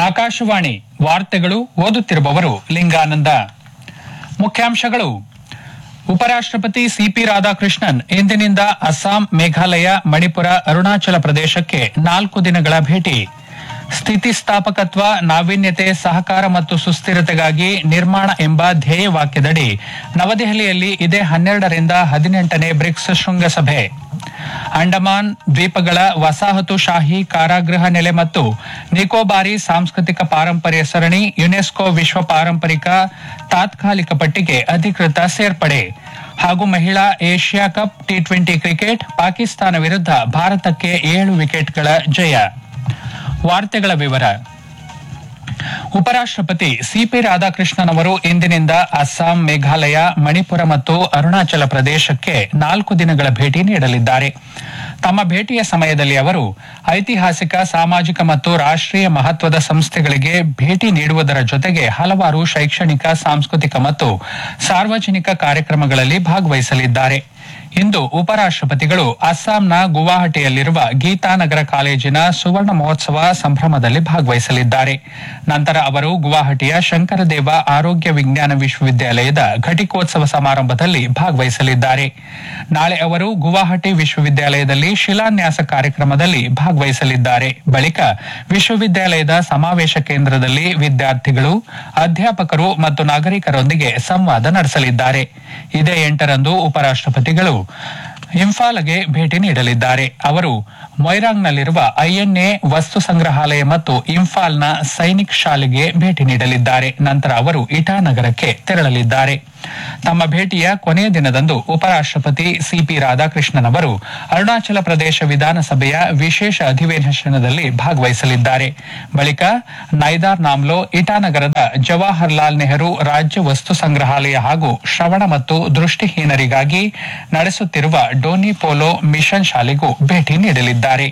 ಆಕಾಶವಾಣಿ ವಾರ್ತೆಗಳು ಓದುತ್ತಿರುವವರು ಲಿಂಗಾನಂದ ಮುಖ್ಯಾಂಶಗಳು ಉಪರಾಷ್ಟಪತಿ ಸಿಪಿ ರಾಧಾಕೃಷ್ಣನ್ ಇಂದಿನಿಂದ ಅಸ್ಸಾಂ ಮೇಘಾಲಯ ಮಣಿಪುರ ಅರುಣಾಚಲ ಪ್ರದೇಶಕ್ಕೆ ನಾಲ್ಕು ದಿನಗಳ ಭೇಟಿ ಸ್ಥಿತಿಸ್ಥಾಪಕತ್ವ ನಾವೀನ್ಯತೆ ಸಹಕಾರ ಮತ್ತು ಸುಸ್ಥಿರತೆಗಾಗಿ ನಿರ್ಮಾಣ ಎಂಬ ಧ್ಯೇಯ ವಾಕ್ಯದಡಿ ನವದೆಹಲಿಯಲ್ಲಿ ಇದೇ ಹನ್ನೆರಡರಿಂದ ಹದಿನೆಂಟನೇ ಬ್ರಿಕ್ಸ್ ಶೃಂಗಸಭೆ ಅಂಡಮಾನ್ ದ್ವೀಪಗಳ ವಸಾಹತುಶಾಹಿ ಕಾರಾಗೃಹ ನೆಲೆ ಮತ್ತು ನಿಕೋಬಾರಿ ಸಾಂಸ್ಕೃತಿಕ ಪಾರಂಪರ್ಯ ಸರಣಿ ಯುನೆಸ್ಕೋ ವಿಶ್ವ ಪಾರಂಪರಿಕ ತಾತ್ಕಾಲಿಕ ಪಟ್ಟಿಗೆ ಅಧಿಕೃತ ಸೇರ್ಪಡೆ ಹಾಗೂ ಮಹಿಳಾ Asia cup T twenty cricket Pakistan ವಿರುದ್ಧ ಭಾರತಕ್ಕೆ ಏಳು ವಿಕೆಟ್ಗಳ ಜಯ ವಾರ್ತೆಗಳ ವಿವರ ಉಪರಾಷ್ಟಪತಿ ಸಿಪಿ ರಾಧಾಕೃಷ್ಣನ್ ಅವರು ಇಂದಿನಿಂದ ಅಸ್ಸಾಂ ಮೇಘಾಲಯ ಮಣಿಪುರ ಮತ್ತು ಅರುಣಾಚಲ ಪ್ರದೇಶಕ್ಕೆ ನಾಲ್ಕು ದಿನಗಳ ಭೇಟಿ ನೀಡಲಿದ್ದಾರೆ ತಮ್ಮ ಭೇಟಿಯ ಸಮಯದಲ್ಲಿ ಅವರು ಐತಿಹಾಸಿಕ ಸಾಮಾಜಿಕ ಮತ್ತು ರಾಷ್ಟೀಯ ಮಹತ್ವದ ಸಂಸ್ಥೆಗಳಿಗೆ ಭೇಟಿ ನೀಡುವುದರ ಜೊತೆಗೆ ಹಲವಾರು ಶೈಕ್ಷಣಿಕ ಸಾಂಸ್ಕೃತಿಕ ಮತ್ತು ಸಾರ್ವಜನಿಕ ಕಾರ್ಯಕ್ರಮಗಳಲ್ಲಿ ಭಾಗವಹಿಸಲಿದ್ದಾರೆ ಇಂದು ಉಪರಾಷ್ಟಪತಿಗಳು ಅಸ್ಸಾಂನ ಗುವಾಹಟಿಯಲ್ಲಿರುವ ಗೀತಾನಗರ ಕಾಲೇಜಿನ ಸುವರ್ಣ ಮಹೋತ್ಸವ ಸಂಭ್ರಮದಲ್ಲಿ ಭಾಗವಹಿಸಲಿದ್ದಾರೆ ನಂತರ ಅವರು ಗುವಾಹಟಿಯ ಶಂಕರದೇವ ಆರೋಗ್ಯ ವಿಜ್ಞಾನ ವಿಶ್ವವಿದ್ಯಾಲಯದ ಘಟಿಕೋತ್ಸವ ಸಮಾರಂಭದಲ್ಲಿ ಭಾಗವಹಿಸಲಿದ್ದಾರೆ ನಾಳೆ ಅವರು ಗುವಾಹಟಿ ವಿಶ್ವವಿದ್ಯಾಲಯದಲ್ಲಿ ಶಿಲಾನ್ಯಾಸ ಕಾರ್ಯಕ್ರಮದಲ್ಲಿ ಭಾಗವಹಿಸಲಿದ್ದಾರೆ ಬಳಿಕ ವಿಶ್ವವಿದ್ಯಾಲಯದ ಸಮಾವೇಶ ಕೇಂದ್ರದಲ್ಲಿ ವಿದ್ಯಾರ್ಥಿಗಳು ಅಧ್ಯಾಪಕರು ಮತ್ತು ನಾಗರಿಕರೊಂದಿಗೆ ಸಂವಾದ ನಡೆಸಲಿದ್ದಾರೆ ಇದೇ ಎಂಟರಂದು ಉಪರಾಷ್ಟಪತಿಗಳು ಇಂಫಾಲ್ಗೆ ಭೇಟಿ ನೀಡಲಿದ್ದಾರೆ ಅವರು ಮೊಯ್ರಾಂಗ್ನಲ್ಲಿರುವ ಐಎನ್ಎ ವಸ್ತು ಸಂಗ್ರಹಾಲಯ ಮತ್ತು ಇಂಫಾಲ್ನ ಸೈನಿಕ್ ಶಾಲೆಗೆ ಭೇಟಿ ನೀಡಲಿದ್ದಾರೆ ನಂತರ ಅವರು ಇಟಾನಗರಕ್ಕೆ ತೆರಳಲಿದ್ದಾರೆ ತಮ್ಮ ಭೇಟಿಯ ಕೊನೆಯ ದಿನದಂದು ಉಪರಾಷ್ಟಪತಿ ಸಿಪಿ ರಾಧಾಕೃಷ್ಣನ್ ಅವರು ಅರುಣಾಚಲ ಪ್ರದೇಶ ವಿಧಾನಸಭೆಯ ವಿಶೇಷ ಅಧಿವೇಶನದಲ್ಲಿ ಭಾಗವಹಿಸಲಿದ್ದಾರೆ ಬಳಿಕ ನೈದಾರ್ ನಾಮ್ಲೋ ಇಟಾನಗರದ ಜವಾಹರ್ಲಾಲ್ ನೆಹರು ರಾಜ್ಯ ವಸ್ತು ಸಂಗ್ರಹಾಲಯ ಹಾಗೂ ಶ್ರವಣ ಮತ್ತು ದೃಷ್ಟಿಹೀನರಿಗಾಗಿ ನಡೆಸುತ್ತಿರುವ ಡೋನಿ ಪೋಲೋ ಮಿಷನ್ ಶಾಲೆಗೂ ಭೇಟಿ ನೀಡಲಿದ್ದಾರೆ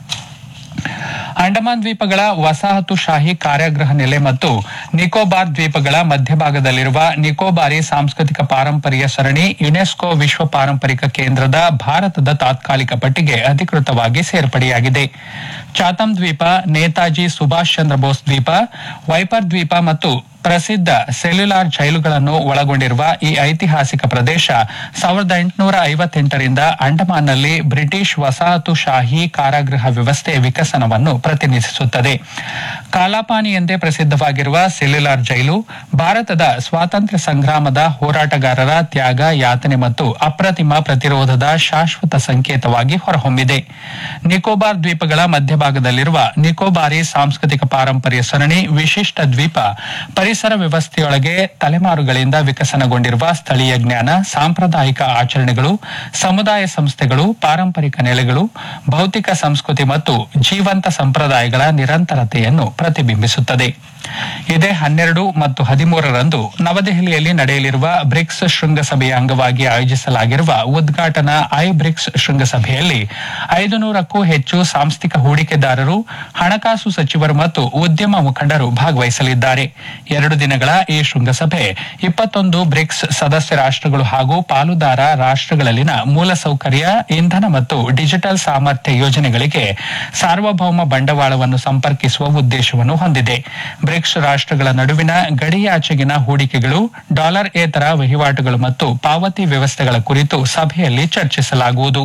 ಅಂಡಮಾನ್ ದ್ವೀಪಗಳ ವಸಾಹತುಶಾಹಿ ಕಾರ್ಯಾಗೃಹ ನೆಲೆ ಮತ್ತು ನಿಕೋಬಾರ್ ದ್ವೀಪಗಳ ಮಧ್ಯಭಾಗದಲ್ಲಿರುವ ನಿಕೋಬಾರಿ ಸಾಂಸ್ಕೃತಿಕ ಪಾರಂಪರ್ಯ ಸರಣಿ ಯುನೆಸ್ಕೋ ವಿಶ್ವ ಪಾರಂಪರಿಕ ಕೇಂದ್ರದ ಭಾರತದ ತಾತ್ಕಾಲಿಕ ಪಟ್ಟಿಗೆ ಅಧಿಕೃತವಾಗಿ ಸೇರ್ಪಡೆಯಾಗಿದೆ ಚಾತಂ ದ್ವೀಪ ನೇತಾಜಿ ಸುಭಾಷ್ ಚಂದ್ರ ಬೋಸ್ ದ್ವೀಪ ವೈಪರ್ ದ್ವೀಪ ಮತ್ತು ಪ್ರಸಿದ್ಧ ಸೆಲ್ಯುಲಾರ್ ಜೈಲುಗಳನ್ನು ಒಳಗೊಂಡಿರುವ ಈ ಐತಿಹಾಸಿಕ ಪ್ರದೇಶ ಸಾವಿರದ ಎಂಟುನೂರ ಐವತ್ತೆಂಟರಿಂದ ಅಂಡಮಾನ್ನಲ್ಲಿ ಬ್ರಿಟಿಷ್ ವಸಾಹತುಶಾಹಿ ಕಾರಾಗೃಹ ವ್ಯವಸ್ಥೆ ವಿಕಸನವನ್ನು ಪ್ರತಿನಿಧಿಸುತ್ತದೆ ಕಾಲಾಪಾನಿ ಎಂದೇ ಪ್ರಸಿದ್ಧವಾಗಿರುವ ಸೆಲ್ಯುಲಾರ್ ಜೈಲು ಭಾರತದ ಸ್ವಾತಂತ್ರ್ಯ ಸಂಗ್ರಾಮದ ಹೋರಾಟಗಾರರ ತ್ಯಾಗ ಯಾತನೆ ಮತ್ತು ಅಪ್ರತಿಮ ಪ್ರತಿರೋಧದ ಶಾಶ್ವತ ಸಂಕೇತವಾಗಿ ಹೊರಹೊಮ್ಮಿದೆ ನಿಕೋಬಾರ್ ದ್ವೀಪಗಳ ಮಧ್ಯಭಾಗದಲ್ಲಿರುವ ನಿಕೋಬಾರಿ ಸಾಂಸ್ಕೃತಿಕ ಪಾರಂಪರ್ಯ ಸರಣಿ ವಿಶಿಷ್ಟ ದ್ವೀಪ ಪರಿಸರ ವ್ಯವಸ್ಥೆಯೊಳಗೆ ತಲೆಮಾರುಗಳಿಂದ ವಿಕಸನಗೊಂಡಿರುವ ಸ್ಥಳೀಯ ಜ್ಞಾನ ಸಾಂಪ್ರದಾಯಿಕ ಆಚರಣೆಗಳು ಸಮುದಾಯ ಸಂಸ್ಥೆಗಳು ಪಾರಂಪರಿಕ ನೆಲೆಗಳು ಭೌತಿಕ ಸಂಸ್ಕೃತಿ ಮತ್ತು ಜೀವಂತ ಸಂಪ್ರದಾಯಗಳ ನಿರಂತರತೆಯನ್ನು ಪ್ರತಿಬಿಂಬಿಸುತ್ತದೆ ಇದೇ ಹನ್ನೆರಡು ಮತ್ತು ಹದಿಮೂರರಂದು ನವದೆಹಲಿಯಲ್ಲಿ ನಡೆಯಲಿರುವ ಬ್ರಿಕ್ಸ್ ಶೃಂಗಸಭೆಯ ಅಂಗವಾಗಿ ಆಯೋಜಿಸಲಾಗಿರುವ ಉದ್ಘಾಟನಾ ಐ ಬ್ರಿಕ್ಸ್ ಶೃಂಗಸಭೆಯಲ್ಲಿ ಐದು ನೂರಕ್ಕೂ ಹೆಚ್ಚು ಸಾಂಸ್ಥಿಕ ಹೂಡಿಕೆದಾರರು ಹಣಕಾಸು ಸಚಿವರು ಮತ್ತು ಉದ್ಯಮ ಮುಖಂಡರು ಭಾಗವಹಿಸಲಿದ್ದಾರೆ ಎರಡು ದಿನಗಳ ಈ ಶೃಂಗಸಭೆ ಇಪ್ಪತ್ತೊಂದು ಬ್ರಿಕ್ಸ್ ಸದಸ್ಯ ರಾಷ್ಟಗಳು ಹಾಗೂ ಪಾಲುದಾರ ರಾಷ್ಟಗಳಲ್ಲಿನ ಮೂಲಸೌಕರ್ಯ ಇಂಧನ ಮತ್ತು ಡಿಜಿಟಲ್ ಸಾಮರ್ಥ್ಯ ಯೋಜನೆಗಳಿಗೆ ಸಾರ್ವಭೌಮ ಬಂಡವಾಳವನ್ನು ಸಂಪರ್ಕಿಸುವ ಉದ್ದೇಶವನ್ನು ಹೊಂದಿದೆ ಬ್ರಿಕ್ಸ್ ರಾಷ್ಟಗಳ ನಡುವಿನ ಗಡಿಯಾಚೆಗಿನ ಹೂಡಿಕೆಗಳು ಡಾಲರ್ ಏತರ ವಹಿವಾಟುಗಳು ಮತ್ತು ಪಾವತಿ ವ್ಯವಸ್ಥೆಗಳ ಕುರಿತು ಸಭೆಯಲ್ಲಿ ಚರ್ಚಿಸಲಾಗುವುದು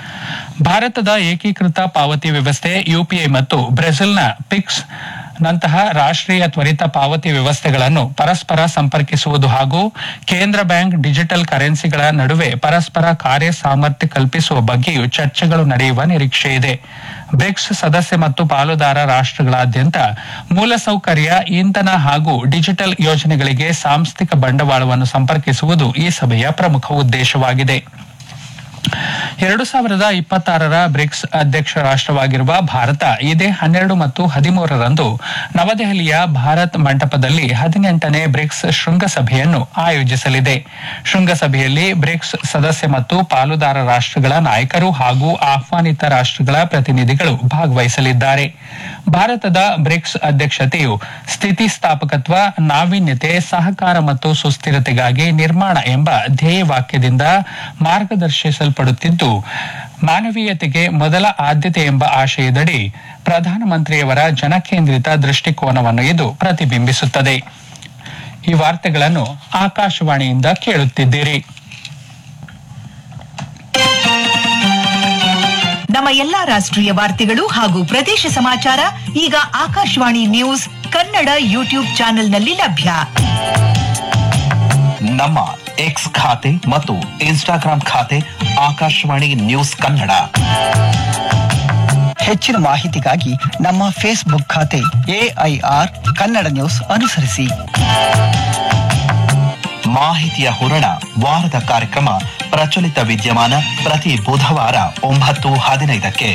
ಭಾರತದ ಏಕೀಕೃತ ಪಾವತಿ ವ್ಯವಸ್ಥೆ ಯುಪಿಐ ಮತ್ತು ಬ್ರೆಜಿಲ್ನ ಪಿಕ್ಸ್ ನಂತಹ ರಾಷ್ಟೀಯ ತ್ವರಿತ ಪಾವತಿ ವ್ಯವಸ್ಥೆಗಳನ್ನು ಪರಸ್ಪರ ಸಂಪರ್ಕಿಸುವುದು ಹಾಗೂ ಕೇಂದ್ರ ಬ್ಯಾಂಕ್ ಡಿಜಿಟಲ್ ಕರೆನ್ಸಿಗಳ ನಡುವೆ ಪರಸ್ಪರ ಕಾರ್ಯ ಸಾಮರ್ಥ್ಯ ಕಲ್ಪಿಸುವ ಬಗ್ಗೆಯೂ ಚರ್ಚೆಗಳು ನಡೆಯುವ ನಿರೀಕ್ಷೆ ಇದೆ ಬ್ರಿಕ್ಸ್ ಸದಸ್ಯ ಮತ್ತು ಪಾಲುದಾರ ರಾಷ್ಟಗಳಾದ್ಯಂತ ಮೂಲಸೌಕರ್ಯ ಇಂಧನ ಹಾಗೂ ಡಿಜಿಟಲ್ ಯೋಜನೆಗಳಿಗೆ ಸಾಂಸ್ಥಿಕ ಬಂಡವಾಳವನ್ನು ಸಂಪರ್ಕಿಸುವುದು ಈ ಸಭೆಯ ಪ್ರಮುಖ ಉದ್ದೇಶವಾಗಿದೆ ಎರಡು ಸಾವಿರದ ಇಪ್ಪತ್ತಾರರ ಬ್ರಿಕ್ಸ್ ಅಧ್ಯಕ್ಷ ರಾಷ್ಟವಾಗಿರುವ ಭಾರತ ಇದೇ ಹನ್ನೆರಡು ಮತ್ತು ಹದಿಮೂರರಂದು ನವದೆಹಲಿಯ ಭಾರತ್ ಮಂಟಪದಲ್ಲಿ ಹದಿನೆಂಟನೇ ಬ್ರಿಕ್ಸ್ ಶೃಂಗಸಭೆಯನ್ನು ಆಯೋಜಿಸಲಿದೆ ಶೃಂಗಸಭೆಯಲ್ಲಿ ಬ್ರಿಕ್ಸ್ ಸದಸ್ಯ ಮತ್ತು ಪಾಲುದಾರ ರಾಷ್ಟಗಳ ನಾಯಕರು ಹಾಗೂ ಆಹ್ವಾನಿತ ರಾಷ್ಟಗಳ ಪ್ರತಿನಿಧಿಗಳು ಭಾಗವಹಿಸಲಿದ್ದಾರೆ ಭಾರತದ ಬ್ರಿಕ್ಸ್ ಅಧ್ಯಕ್ಷತೆಯು ಸ್ಥಿತಿಸ್ಥಾಪಕತ್ವ ನಾವೀನ್ಯತೆ ಸಹಕಾರ ಮತ್ತು ಸುಸ್ಥಿರತೆಗಾಗಿ ನಿರ್ಮಾಣ ಎಂಬ ಧ್ಯೇಯ ವಾಕ್ಯದಿಂದ ಮಾರ್ಗದರ್ಶಿಸಲ್ಪಡುತ್ತಿದ್ದು ಮಾನವೀಯತೆಗೆ ಮೊದಲ ಆದ್ಯತೆ ಎಂಬ ಆಶಯದಡಿ ಪ್ರಧಾನಮಂತ್ರಿಯವರ ಜನಕೇಂದ್ರಿತ ದೃಷ್ಟಿಕೋನವನ್ನು ಇದು ಪ್ರತಿಬಿಂಬಿಸುತ್ತದೆ ಈ ವಾರ್ತೆಗಳನ್ನು ಆಕಾಶವಾಣಿಯಿಂದ ಕೇಳುತ್ತಿದ್ದೀರಿ ನಮ್ಮ ಎಲ್ಲಾ ರಾಷ್ಟ್ರೀಯ ವಾರ್ತೆಗಳು ಹಾಗೂ ಪ್ರದೇಶ ಸಮಾಚಾರ ಈಗ ಆಕಾಶವಾಣಿ ನ್ಯೂಸ್ ಕನ್ನಡ ಯೂಟ್ಯೂಬ್ ಚಾನೆಲ್ನಲ್ಲಿ ಲಭ್ಯ ನಮ್ಮ ಎಕ್ಸ್ ಖಾತೆ ಮತ್ತು ಇನ್ಸ್ಟಾಗ್ರಾಂ ಖಾತೆ ಆಕಾಶವಾಣಿ ನ್ಯೂಸ್ ಕನ್ನಡ ಹೆಚ್ಚಿನ ಮಾಹಿತಿಗಾಗಿ ನಮ್ಮ ಫೇಸ್ಬುಕ್ ಖಾತೆ ಎಐಆರ್ ಕನ್ನಡ ನ್ಯೂಸ್ ಅನುಸರಿಸಿ ಮಾಹಿತಿಯ ಹೊರಣ ವಾರದ ಕಾರ್ಯಕ್ರಮ ಪ್ರಚಲಿತ ವಿದ್ಯಮಾನ ಪ್ರತಿ ಬುಧವಾರ ಒಂಬತ್ತು ಹದಿನೈದಕ್ಕೆ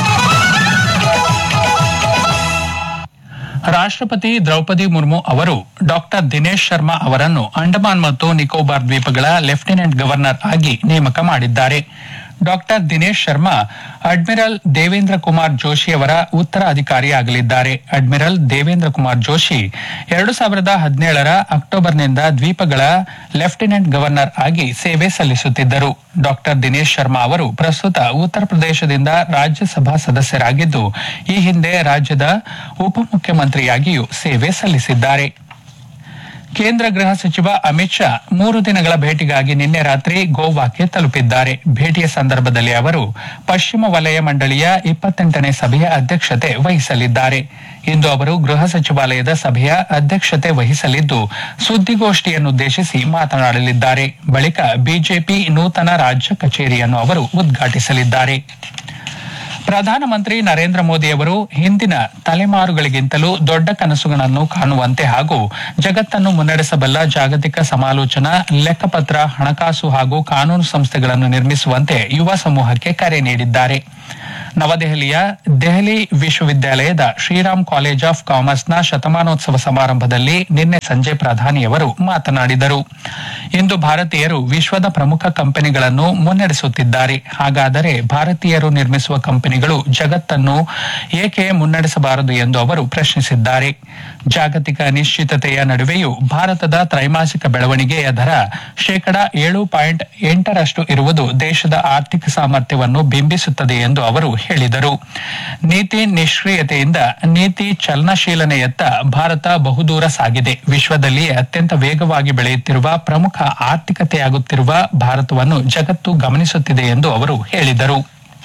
ರಾಷ್ಟ್ರಪತಿ ದ್ರೌಪದಿ ಮುರ್ಮು ಅವರು ಡಾಕ್ಟರ್ ದಿನೇಶ್ ಶರ್ಮಾ ಅವರನ್ನು ಅಂಡಮಾನ್ ಮತ್ತು ನಿಕೋಬಾರ್ ದ್ವೀಪಗಳ ಲೆಫ್ಟಿನೆಂಟ್ ಗವರ್ನರ್ ಆಗಿ ನೇಮಕ ಮಾಡಿದ್ದಾರೆ ಡಾಕ್ಟರ್ ದಿನೇಶ್ ಶರ್ಮಾ ಅಡ್ಮಿರಲ್ ದೇವೇಂದ್ರ ಕುಮಾರ್ ಜೋಶಿ ಅವರ ಉತ್ತರಾಧಿಕಾರಿಯಾಗಲಿದ್ದಾರೆ ಅಡ್ಮಿರಲ್ ದೇವೇಂದ್ರ ಕುಮಾರ್ ಜೋಶಿ ಎರಡು ಸಾವಿರದ ಹದಿನೇಳರ ಅಕ್ಟೋಬರ್ನಿಂದ ದ್ವೀಪಗಳ ಲೆಫ್ಟಿನೆಂಟ್ ಗವರ್ನರ್ ಆಗಿ ಸೇವೆ ಸಲ್ಲಿಸುತ್ತಿದ್ದರು ಡಾಕ್ಟರ್ ದಿನೇಶ್ ಶರ್ಮಾ ಅವರು ಪ್ರಸ್ತುತ ಉತ್ತರ ಪ್ರದೇಶದಿಂದ ರಾಜ್ಯಸಭಾ ಸದಸ್ಯರಾಗಿದ್ದು ಈ ಹಿಂದೆ ರಾಜ್ಯದ ಉಪಮುಖ್ಯಮಂತ್ರಿಯಾಗಿಯೂ ಸೇವೆ ಸಲ್ಲಿಸಿದ್ದಾರೆ ಕೇಂದ್ರ ಗೃಹ ಸಚಿವ ಅಮಿತ್ ಶಾ ಮೂರು ದಿನಗಳ ಭೇಟಿಗಾಗಿ ನಿನ್ನೆ ರಾತ್ರಿ ಗೋವಾಕ್ಕೆ ತಲುಪಿದ್ದಾರೆ ಭೇಟಿಯ ಸಂದರ್ಭದಲ್ಲಿ ಅವರು ಪಶ್ಚಿಮ ವಲಯ ಮಂಡಳಿಯ ಇಪ್ಪತ್ತೆಂಟನೇ ಸಭೆಯ ಅಧ್ಯಕ್ಷತೆ ವಹಿಸಲಿದ್ದಾರೆ ಇಂದು ಅವರು ಗೃಹ ಸಚಿವಾಲಯದ ಸಭೆಯ ಅಧ್ಯಕ್ಷತೆ ವಹಿಸಲಿದ್ದು ಸುದ್ದಿಗೋಷ್ಠಿಯನ್ನುದ್ದೇಶಿಸಿ ಮಾತನಾಡಲಿದ್ದಾರೆ ಬಳಿಕ ಬಿಜೆಪಿ ನೂತನ ರಾಜ್ಯ ಕಚೇರಿಯನ್ನು ಅವರು ಉದ್ಘಾಟಿಸಲಿದ್ದಾರೆ ಪ್ರಧಾನಮಂತ್ರಿ ನರೇಂದ್ರ ಮೋದಿ ಅವರು ಹಿಂದಿನ ತಲೆಮಾರುಗಳಿಗಿಂತಲೂ ದೊಡ್ಡ ಕನಸುಗಳನ್ನು ಕಾಣುವಂತೆ ಹಾಗೂ ಜಗತ್ತನ್ನು ಮುನ್ನಡೆಸಬಲ್ಲ ಜಾಗತಿಕ ಸಮಾಲೋಚನಾ ಲೆಕ್ಕಪತ್ರ ಹಣಕಾಸು ಹಾಗೂ ಕಾನೂನು ಸಂಸ್ಥೆಗಳನ್ನು ನಿರ್ಮಿಸುವಂತೆ ಯುವ ಸಮೂಹಕ್ಕೆ ಕರೆ ನೀಡಿದ್ದಾರೆ ನವದೆಹಲಿಯ ದೆಹಲಿ ವಿಶ್ವವಿದ್ಯಾಲಯದ ಶ್ರೀರಾಮ್ ಕಾಲೇಜ್ ಆಫ್ ಕಾಮರ್ಸ್ನ ಶತಮಾನೋತ್ಸವ ಸಮಾರಂಭದಲ್ಲಿ ನಿನ್ನೆ ಸಂಜೆ ಪ್ರಧಾನಿಯವರು ಮಾತನಾಡಿದರು ಇಂದು ಭಾರತೀಯರು ವಿಶ್ವದ ಪ್ರಮುಖ ಕಂಪನಿಗಳನ್ನು ಮುನ್ನಡೆಸುತ್ತಿದ್ದಾರೆ ಹಾಗಾದರೆ ಭಾರತೀಯರು ನಿರ್ಮಿಸುವ ಕಂಪನಿಗಳು ಜಗತ್ತನ್ನು ಏಕೆ ಮುನ್ನಡೆಸಬಾರದು ಎಂದು ಅವರು ಪ್ರಶ್ನಿಸಿದ್ದಾರೆ ಜಾಗತಿಕ ಅನಿಶ್ಚಿತತೆಯ ನಡುವೆಯೂ ಭಾರತದ ತ್ರೈಮಾಸಿಕ ಬೆಳವಣಿಗೆಯ ದರ ಶೇಕಡಾ ಏಳು ಪಾಯಿಂಟ್ ಎಂಟರಷ್ಟು ಇರುವುದು ದೇಶದ ಆರ್ಥಿಕ ಸಾಮರ್ಥ್ಯವನ್ನು ಬಿಂಬಿಸುತ್ತದೆ ಎಂದು ಅವರು ಹೇಳಿದರು ನೀತಿ ನಿಷ್ಕ್ರಿಯತೆಯಿಂದ ನೀತಿ ಚಲನಶೀಲನೆಯತ್ತ ಭಾರತ ಬಹುದೂರ ಸಾಗಿದೆ ವಿಶ್ವದಲ್ಲಿಯೇ ಅತ್ಯಂತ ವೇಗವಾಗಿ ಬೆಳೆಯುತ್ತಿರುವ ಪ್ರಮುಖ ಆರ್ಥಿಕತೆಯಾಗುತ್ತಿರುವ ಭಾರತವನ್ನು ಜಗತ್ತು ಗಮನಿಸುತ್ತಿದೆ ಎಂದು ಅವರು ಹೇಳಿದರು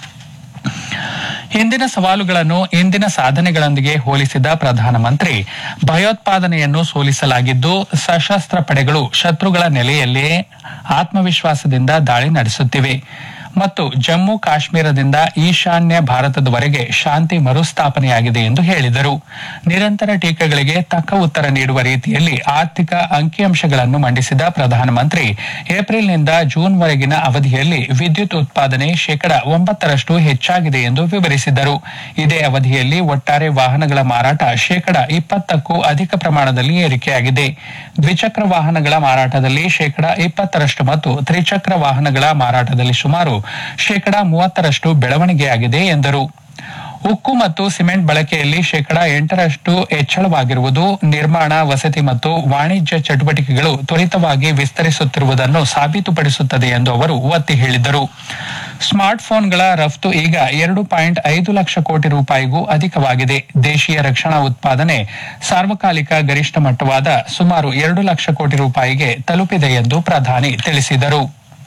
ಹಿಂದಿನ ಸವಾಲುಗಳನ್ನು ಇಂದಿನ ಸಾಧನೆಗಳೊಂದಿಗೆ ಹೋಲಿಸಿದ ಪ್ರಧಾನಮಂತ್ರಿ ಭಯೋತ್ಪಾದನೆಯನ್ನು ಸೋಲಿಸಲಾಗಿದ್ದು ಸಶಸ್ತ್ರ ಪಡೆಗಳು ಶತ್ರುಗಳ ನೆಲೆಯಲ್ಲೇ ಆತ್ಮವಿಶ್ವಾಸದಿಂದ ದಾಳಿ ನಡೆಸುತ್ತಿವೆ ಮತ್ತು ಜಮ್ಮು ಕಾಶ್ಮೀರದಿಂದ ಈಶಾನ್ಯ ಭಾರತದವರೆಗೆ ಶಾಂತಿ ಮರುಸ್ಥಾಪನೆಯಾಗಿದೆ ಎಂದು ಹೇಳಿದರು ನಿರಂತರ ಟೀಕೆಗಳಿಗೆ ತಕ್ಕ ಉತ್ತರ ನೀಡುವ ರೀತಿಯಲ್ಲಿ ಆರ್ಥಿಕ ಅಂಕಿಅಂಶಗಳನ್ನು ಮಂಡಿಸಿದ ಪ್ರಧಾನಮಂತ್ರಿ ಏಪ್ರಿಲ್ನಿಂದ ಜೂನ್ವರೆಗಿನ ಅವಧಿಯಲ್ಲಿ ವಿದ್ಯುತ್ ಉತ್ಪಾದನೆ ಶೇಕಡ ಒಂಬತ್ತರಷ್ಟು ಹೆಚ್ಚಾಗಿದೆ ಎಂದು ವಿವರಿಸಿದರು ಇದೇ ಅವಧಿಯಲ್ಲಿ ಒಟ್ಟಾರೆ ವಾಹನಗಳ ಮಾರಾಟ ಶೇಕಡ ಇಪ್ಪತ್ತಕ್ಕೂ ಅಧಿಕ ಪ್ರಮಾಣದಲ್ಲಿ ಏರಿಕೆಯಾಗಿದೆ ದ್ವಿಚಕ್ರ ವಾಹನಗಳ ಮಾರಾಟದಲ್ಲಿ ಶೇಕಡ ಇಪ್ಪತ್ತರಷ್ಟು ಮತ್ತು ತ್ರಿಚಕ್ರ ವಾಹನಗಳ ಮಾರಾಟದಲ್ಲಿ ಸುಮಾರು ಶೇಕಡ ಮೂವತ್ತರಷ್ಟು ಬೆಳವಣಿಗೆಯಾಗಿದೆ ಎಂದರು ಉಕ್ಕು ಮತ್ತು ಸಿಮೆಂಟ್ ಬಳಕೆಯಲ್ಲಿ ಶೇಕಡ ಎಂಟರಷ್ಟು ಹೆಚ್ಚಳವಾಗಿರುವುದು ನಿರ್ಮಾಣ ವಸತಿ ಮತ್ತು ವಾಣಿಜ್ಯ ಚಟುವಟಿಕೆಗಳು ತ್ವರಿತವಾಗಿ ವಿಸ್ತರಿಸುತ್ತಿರುವುದನ್ನು ಸಾಬೀತುಪಡಿಸುತ್ತದೆ ಎಂದು ಅವರು ಒತ್ತಿ ಹೇಳಿದರು ಸ್ಮಾರ್ಟ್ ಫೋನ್ಗಳ ರಫ್ತು ಈಗ ಎರಡು ಪಾಯಿಂಟ್ ಐದು ಲಕ್ಷ ಕೋಟಿ ರೂಪಾಯಿಗೂ ಅಧಿಕವಾಗಿದೆ ದೇಶೀಯ ರಕ್ಷಣಾ ಉತ್ಪಾದನೆ ಸಾರ್ವಕಾಲಿಕ ಗರಿಷ್ಠ ಮಟ್ಟವಾದ ಸುಮಾರು ಎರಡು ಲಕ್ಷ ಕೋಟಿ ರೂಪಾಯಿಗೆ ತಲುಪಿದೆ ಎಂದು ಪ್ರಧಾನಿ ತಿಳಿಸಿದರು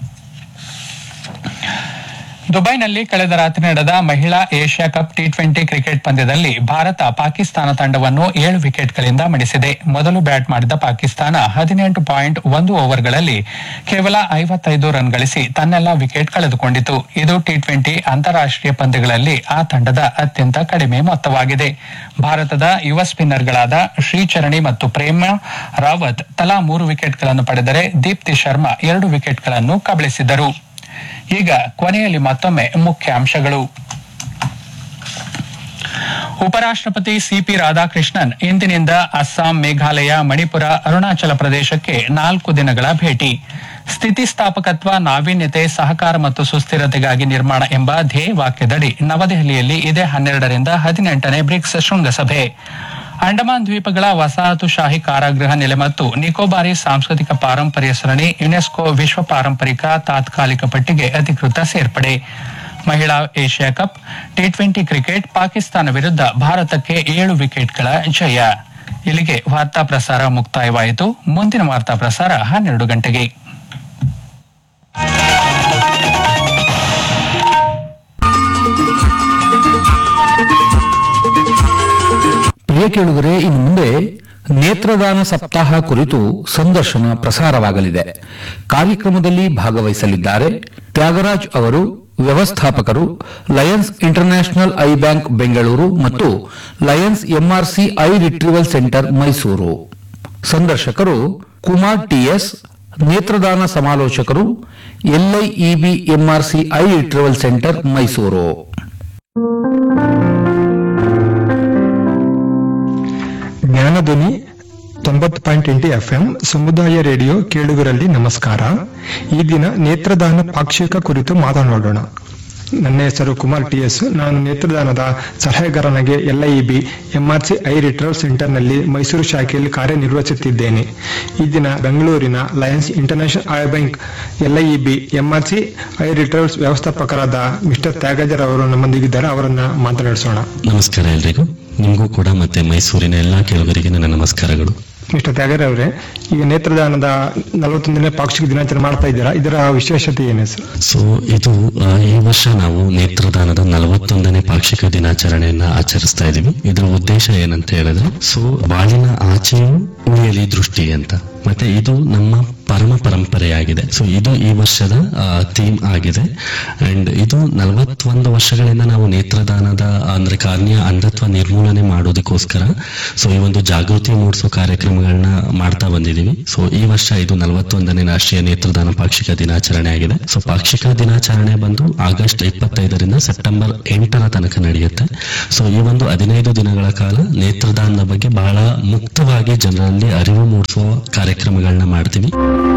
ದುಬೈನಲ್ಲಿ ಕಳೆದ ರಾತ್ರಿ ನಡೆದ ಮಹಿಳಾ Asia cup T twenty cricket ಪಂದ್ಯದಲ್ಲಿ ಭಾರತ ಪಾಕಿಸ್ತಾನ ತಂಡವನ್ನು ಏಳು ವಿಕೆಟ್ಗಳಿಂದ ಮಣಿಸಿದೆ ಮೊದಲು ಬ್ಯಾಟ್ ಮಾಡಿದ ಪಾಕಿಸ್ತಾನ ಹದಿನೆಂಟು ಪಾಯಿಂಟ್ ಒಂದು ಓವರ್ಗಳಲ್ಲಿ ಕೇವಲ ಐವತ್ತೈದು ರನ್ ಗಳಿಸಿ ತನ್ನೆಲ್ಲ ವಿಕೆಟ್ ಕಳೆದುಕೊಂಡಿತು ಇದು ಟಿ ಟ್ವೆಂಟಿ ಅಂತಾರಾಷ್ಟೀಯ ಪಂದ್ಯಗಳಲ್ಲಿ ಆ ತಂಡದ ಅತ್ಯಂತ ಕಡಿಮೆ ಮೊತ್ತವಾಗಿದೆ ಭಾರತದ ಯುವ ಸ್ಪಿನ್ನರ್ಗಳಾದ ಶ್ರೀಚರಣಿ ಮತ್ತು ಪ್ರೇಮ ರಾವತ್ ತಲಾ ಮೂರು ವಿಕೆಟ್ಗಳನ್ನು ಪಡೆದರೆ ದೀಪ್ತಿ ಶರ್ಮಾ ಎರಡು ವಿಕೆಟ್ಗಳನ್ನು ಕಬಳಿಸಿದರು ಈಗ ಕೊನೆಯಲ್ಲಿ ಮತ್ತೊಮ್ಮೆ ಮುಖ್ಯಾಂಶಗಳು ಉಪರಾಷ್ಟಪತಿ ಸಿಪಿ ರಾಧಾಕೃಷ್ಣನ್ ಇಂದಿನಿಂದ ಅಸ್ಸಾಂ ಮೇಘಾಲಯ ಮಣಿಪುರ ಅರುಣಾಚಲ ಪ್ರದೇಶಕ್ಕೆ ನಾಲ್ಕು ದಿನಗಳ ಭೇಟಿ ಸ್ಥಿತಿಸ್ಥಾಪಕತ್ವ ನಾವೀನ್ಯತೆ ಸಹಕಾರ ಮತ್ತು ಸುಸ್ಥಿರತೆಗಾಗಿ ನಿರ್ಮಾಣ ಎಂಬ ಧ್ಯೇಯ ವಾಕ್ಯದಡಿ ನವದೆಹಲಿಯಲ್ಲಿ ಇದೇ ಹನ್ನೆರಡರಿಂದ ಹದಿನೆಂಟನೇ ಬ್ರಿಕ್ಸ್ ಶೃಂಗಸಭೆ ಅಂಡಮಾನ್ ದ್ವೀಪಗಳ ವಸಾಹತುಶಾಹಿ ಕಾರಾಗೃಹ ನೆಲೆ ಮತ್ತು ನಿಕೋಬಾರಿ ಸಾಂಸ್ಕೃತಿಕ ಪಾರಂಪರ್ಯ ಸರಣಿ ಯುನೆಸ್ಕೋ ವಿಶ್ವ ಪಾರಂಪರಿಕ ತಾತ್ಕಾಲಿಕ ಪಟ್ಟಿಗೆ ಅಧಿಕೃತ ಸೇರ್ಪಡೆ ಮಹಿಳಾ Asia cup T twenty cricket Pakistan ವಿರುದ್ಧ ಭಾರತಕ್ಕೆ ಏಳು ವಿಕೆಟ್ಗಳ ಜಯ ಇಲ್ಲಿಗೆ ವಾರ್ತಾ ಪ್ರಸಾರ ಮುಕ್ತಾಯವಾಯಿತು ಮುಂದಿನ ವಾರ್ತಾ ಪ್ರಸಾರ ಹನ್ನೆರಡು ಗಂಟೆಗೆ ಪ್ರಿಯ ಕೇಳುಗರೆ ಇನ್ನು ಮುಂದೆ ನೇತ್ರದಾನ ಸಪ್ತಾಹ ಕುರಿತು ಸಂದರ್ಶನ ಪ್ರಸಾರವಾಗಲಿದೆ ಕಾರ್ಯಕ್ರಮದಲ್ಲಿ ಭಾಗವಹಿಸಲಿದ್ದಾರೆ ತ್ಯಾಗರಾಜ್ ಅವರು ವ್ಯವಸ್ಥಾಪಕರು Lions International eye bank Bengaluru ಮತ್ತು Lions MRC eye retrieval centre Mysuru ಸಂದರ್ಶಕರು ಕುಮಾರ್ ಟಿಎಸ್ ನೇತ್ರದಾನ ಸಮಾಲೋಚಕರು LIEB MRC eye retrieval centre Mysuru Jnanadhwani ತೊಂಬತ್ತು ಪಾಯಿಂಟ್ ಎಂಟು ಎಫ್ಎಂ ಸಮುದಾಯ ರೇಡಿಯೋ ಕೇಳುಗರಲ್ಲಿ ನಮಸ್ಕಾರ ಈ ದಿನ ನೇತ್ರದಾನ ಪಾಕ್ಷಿಕ ಕುರಿತು ಮಾತನಾಡೋಣ ನನ್ನ ಹೆಸರು ಕುಮಾರ್ ಟಿ ಎಸ್ ನಾನು ನೇತ್ರದಾನದ ಸಲಹೆಗಾರನಾಗಿ ಎಲ್ಐಇಬಿ ಎಂಆರ್ಸಿ ಐ ರಿಟ್ರಲ್ ಸೆಂಟರ್ನಲ್ಲಿ ಮೈಸೂರು ಶಾಖೆಯಲ್ಲಿ ಕಾರ್ಯನಿರ್ವಹಿಸುತ್ತಿದ್ದೇನೆ ಈ ದಿನ ಬೆಂಗಳೂರಿನ Lions International eye bank LIEB MRC eye retrievals ವ್ಯವಸ್ಥಾಪಕರಾದ ಮಿಸ್ಟರ್ ತ್ಯಾಗಜರ್ ಅವರು ನಮ್ಮೊಂದಿಗಿದ್ದಾರೆ ಅವರನ್ನ ಮಾತನಾಡಿಸೋಣ ನಮಸ್ಕಾರ ಎಲ್ರಿಗೂ ನಿಮಗೂ ಕೂಡ ಮತ್ತೆ ಮೈಸೂರಿನ ಎಲ್ಲಾ ಕೇಳುಗರಿಗೆ ನನ್ನ ನಮಸ್ಕಾರಗಳು ಮಿಸ್ಟರ್ ತ್ಯಾಗರ್ ಅವರೇ ಈಗ ನೇತ್ರದಾನದ ನಲವತ್ತೊಂದನೇ ಪಾಕ್ಷಿಕ ದಿನಾಚರಣೆ ಮಾಡ್ತಾ ಇದ್ದೀರಾ ಇದರ ವಿಶೇಷತೆ ಏನು ಸರ್ ಸೊ ಇದು ಆ, ಈ ವರ್ಷ ನಾವು ನೇತ್ರದಾನದ ನಲವತ್ತೊಂದನೇ ಪಾಕ್ಷಿಕ ದಿನಾಚರಣೆಯನ್ನ ಆಚರಿಸ್ತಾ ಇದೀವಿ ಇದರ ಉದ್ದೇಶ ಏನಂತ ಹೇಳಿದ್ರೆ ಸೊ ಬಾಳಿನ ಆಚೆಯೂ ಉಳಿಯಲಿ ದೃಷ್ಟಿ ಅಂತ ಮತ್ತೆ ಇದು ನಮ್ಮ ಪರಮ ಪರಂಪರೆಯಾಗಿದೆ ಸೊ ಇದು ಈ ವರ್ಷದ ಥೀಮ್ ಆಗಿದೆ ಅಂಡ್ ಇದು ನಲವತ್ತೊಂದು ವರ್ಷಗಳಿಂದ ನಾವು ನೇತ್ರದಾನದ ಅಂದ್ರೆ ಕಾರ್ನಿಯ ಅಂಧತ್ವ ನಿರ್ಮೂಲನೆ ಮಾಡೋದಕ್ಕೋಸ್ಕರ ಸೊ ಈ ಒಂದು ಜಾಗೃತಿ ಮೂಡಿಸೋ ಕಾರ್ಯಕ್ರಮಗಳನ್ನ ಮಾಡ್ತಾ ಬಂದಿದೀವಿ ಸೊ ಈ ವರ್ಷ ಇದು ನಲವತ್ತೊಂದನೇ ರಾಷ್ಟ್ರೀಯ ನೇತ್ರದಾನ ಪಾಕ್ಷಿಕ ದಿನಾಚರಣೆ ಆಗಿದೆ ಸೊ ಪಾಕ್ಷಿಕ ದಿನಾಚರಣೆ ಬಂದು ಆಗಸ್ಟ್ ಇಪ್ಪತ್ತೈದರಿಂದ ಸೆಪ್ಟೆಂಬರ್ ಎಂಟರ ತನಕ ನಡೆಯುತ್ತೆ ಸೊ ಈ ಒಂದು ಹದಿನೈದು ದಿನಗಳ ಕಾಲ ನೇತ್ರದಾನದ ಬಗ್ಗೆ ಬಹಳ ಮುಕ್ತವಾಗಿ ಜನರಲ್ಲಿ ಅರಿವು ಮೂಡಿಸುವ ಕಾರ್ಯಕ್ರಮಗಳನ್ನ ಮಾಡ್ತೀವಿ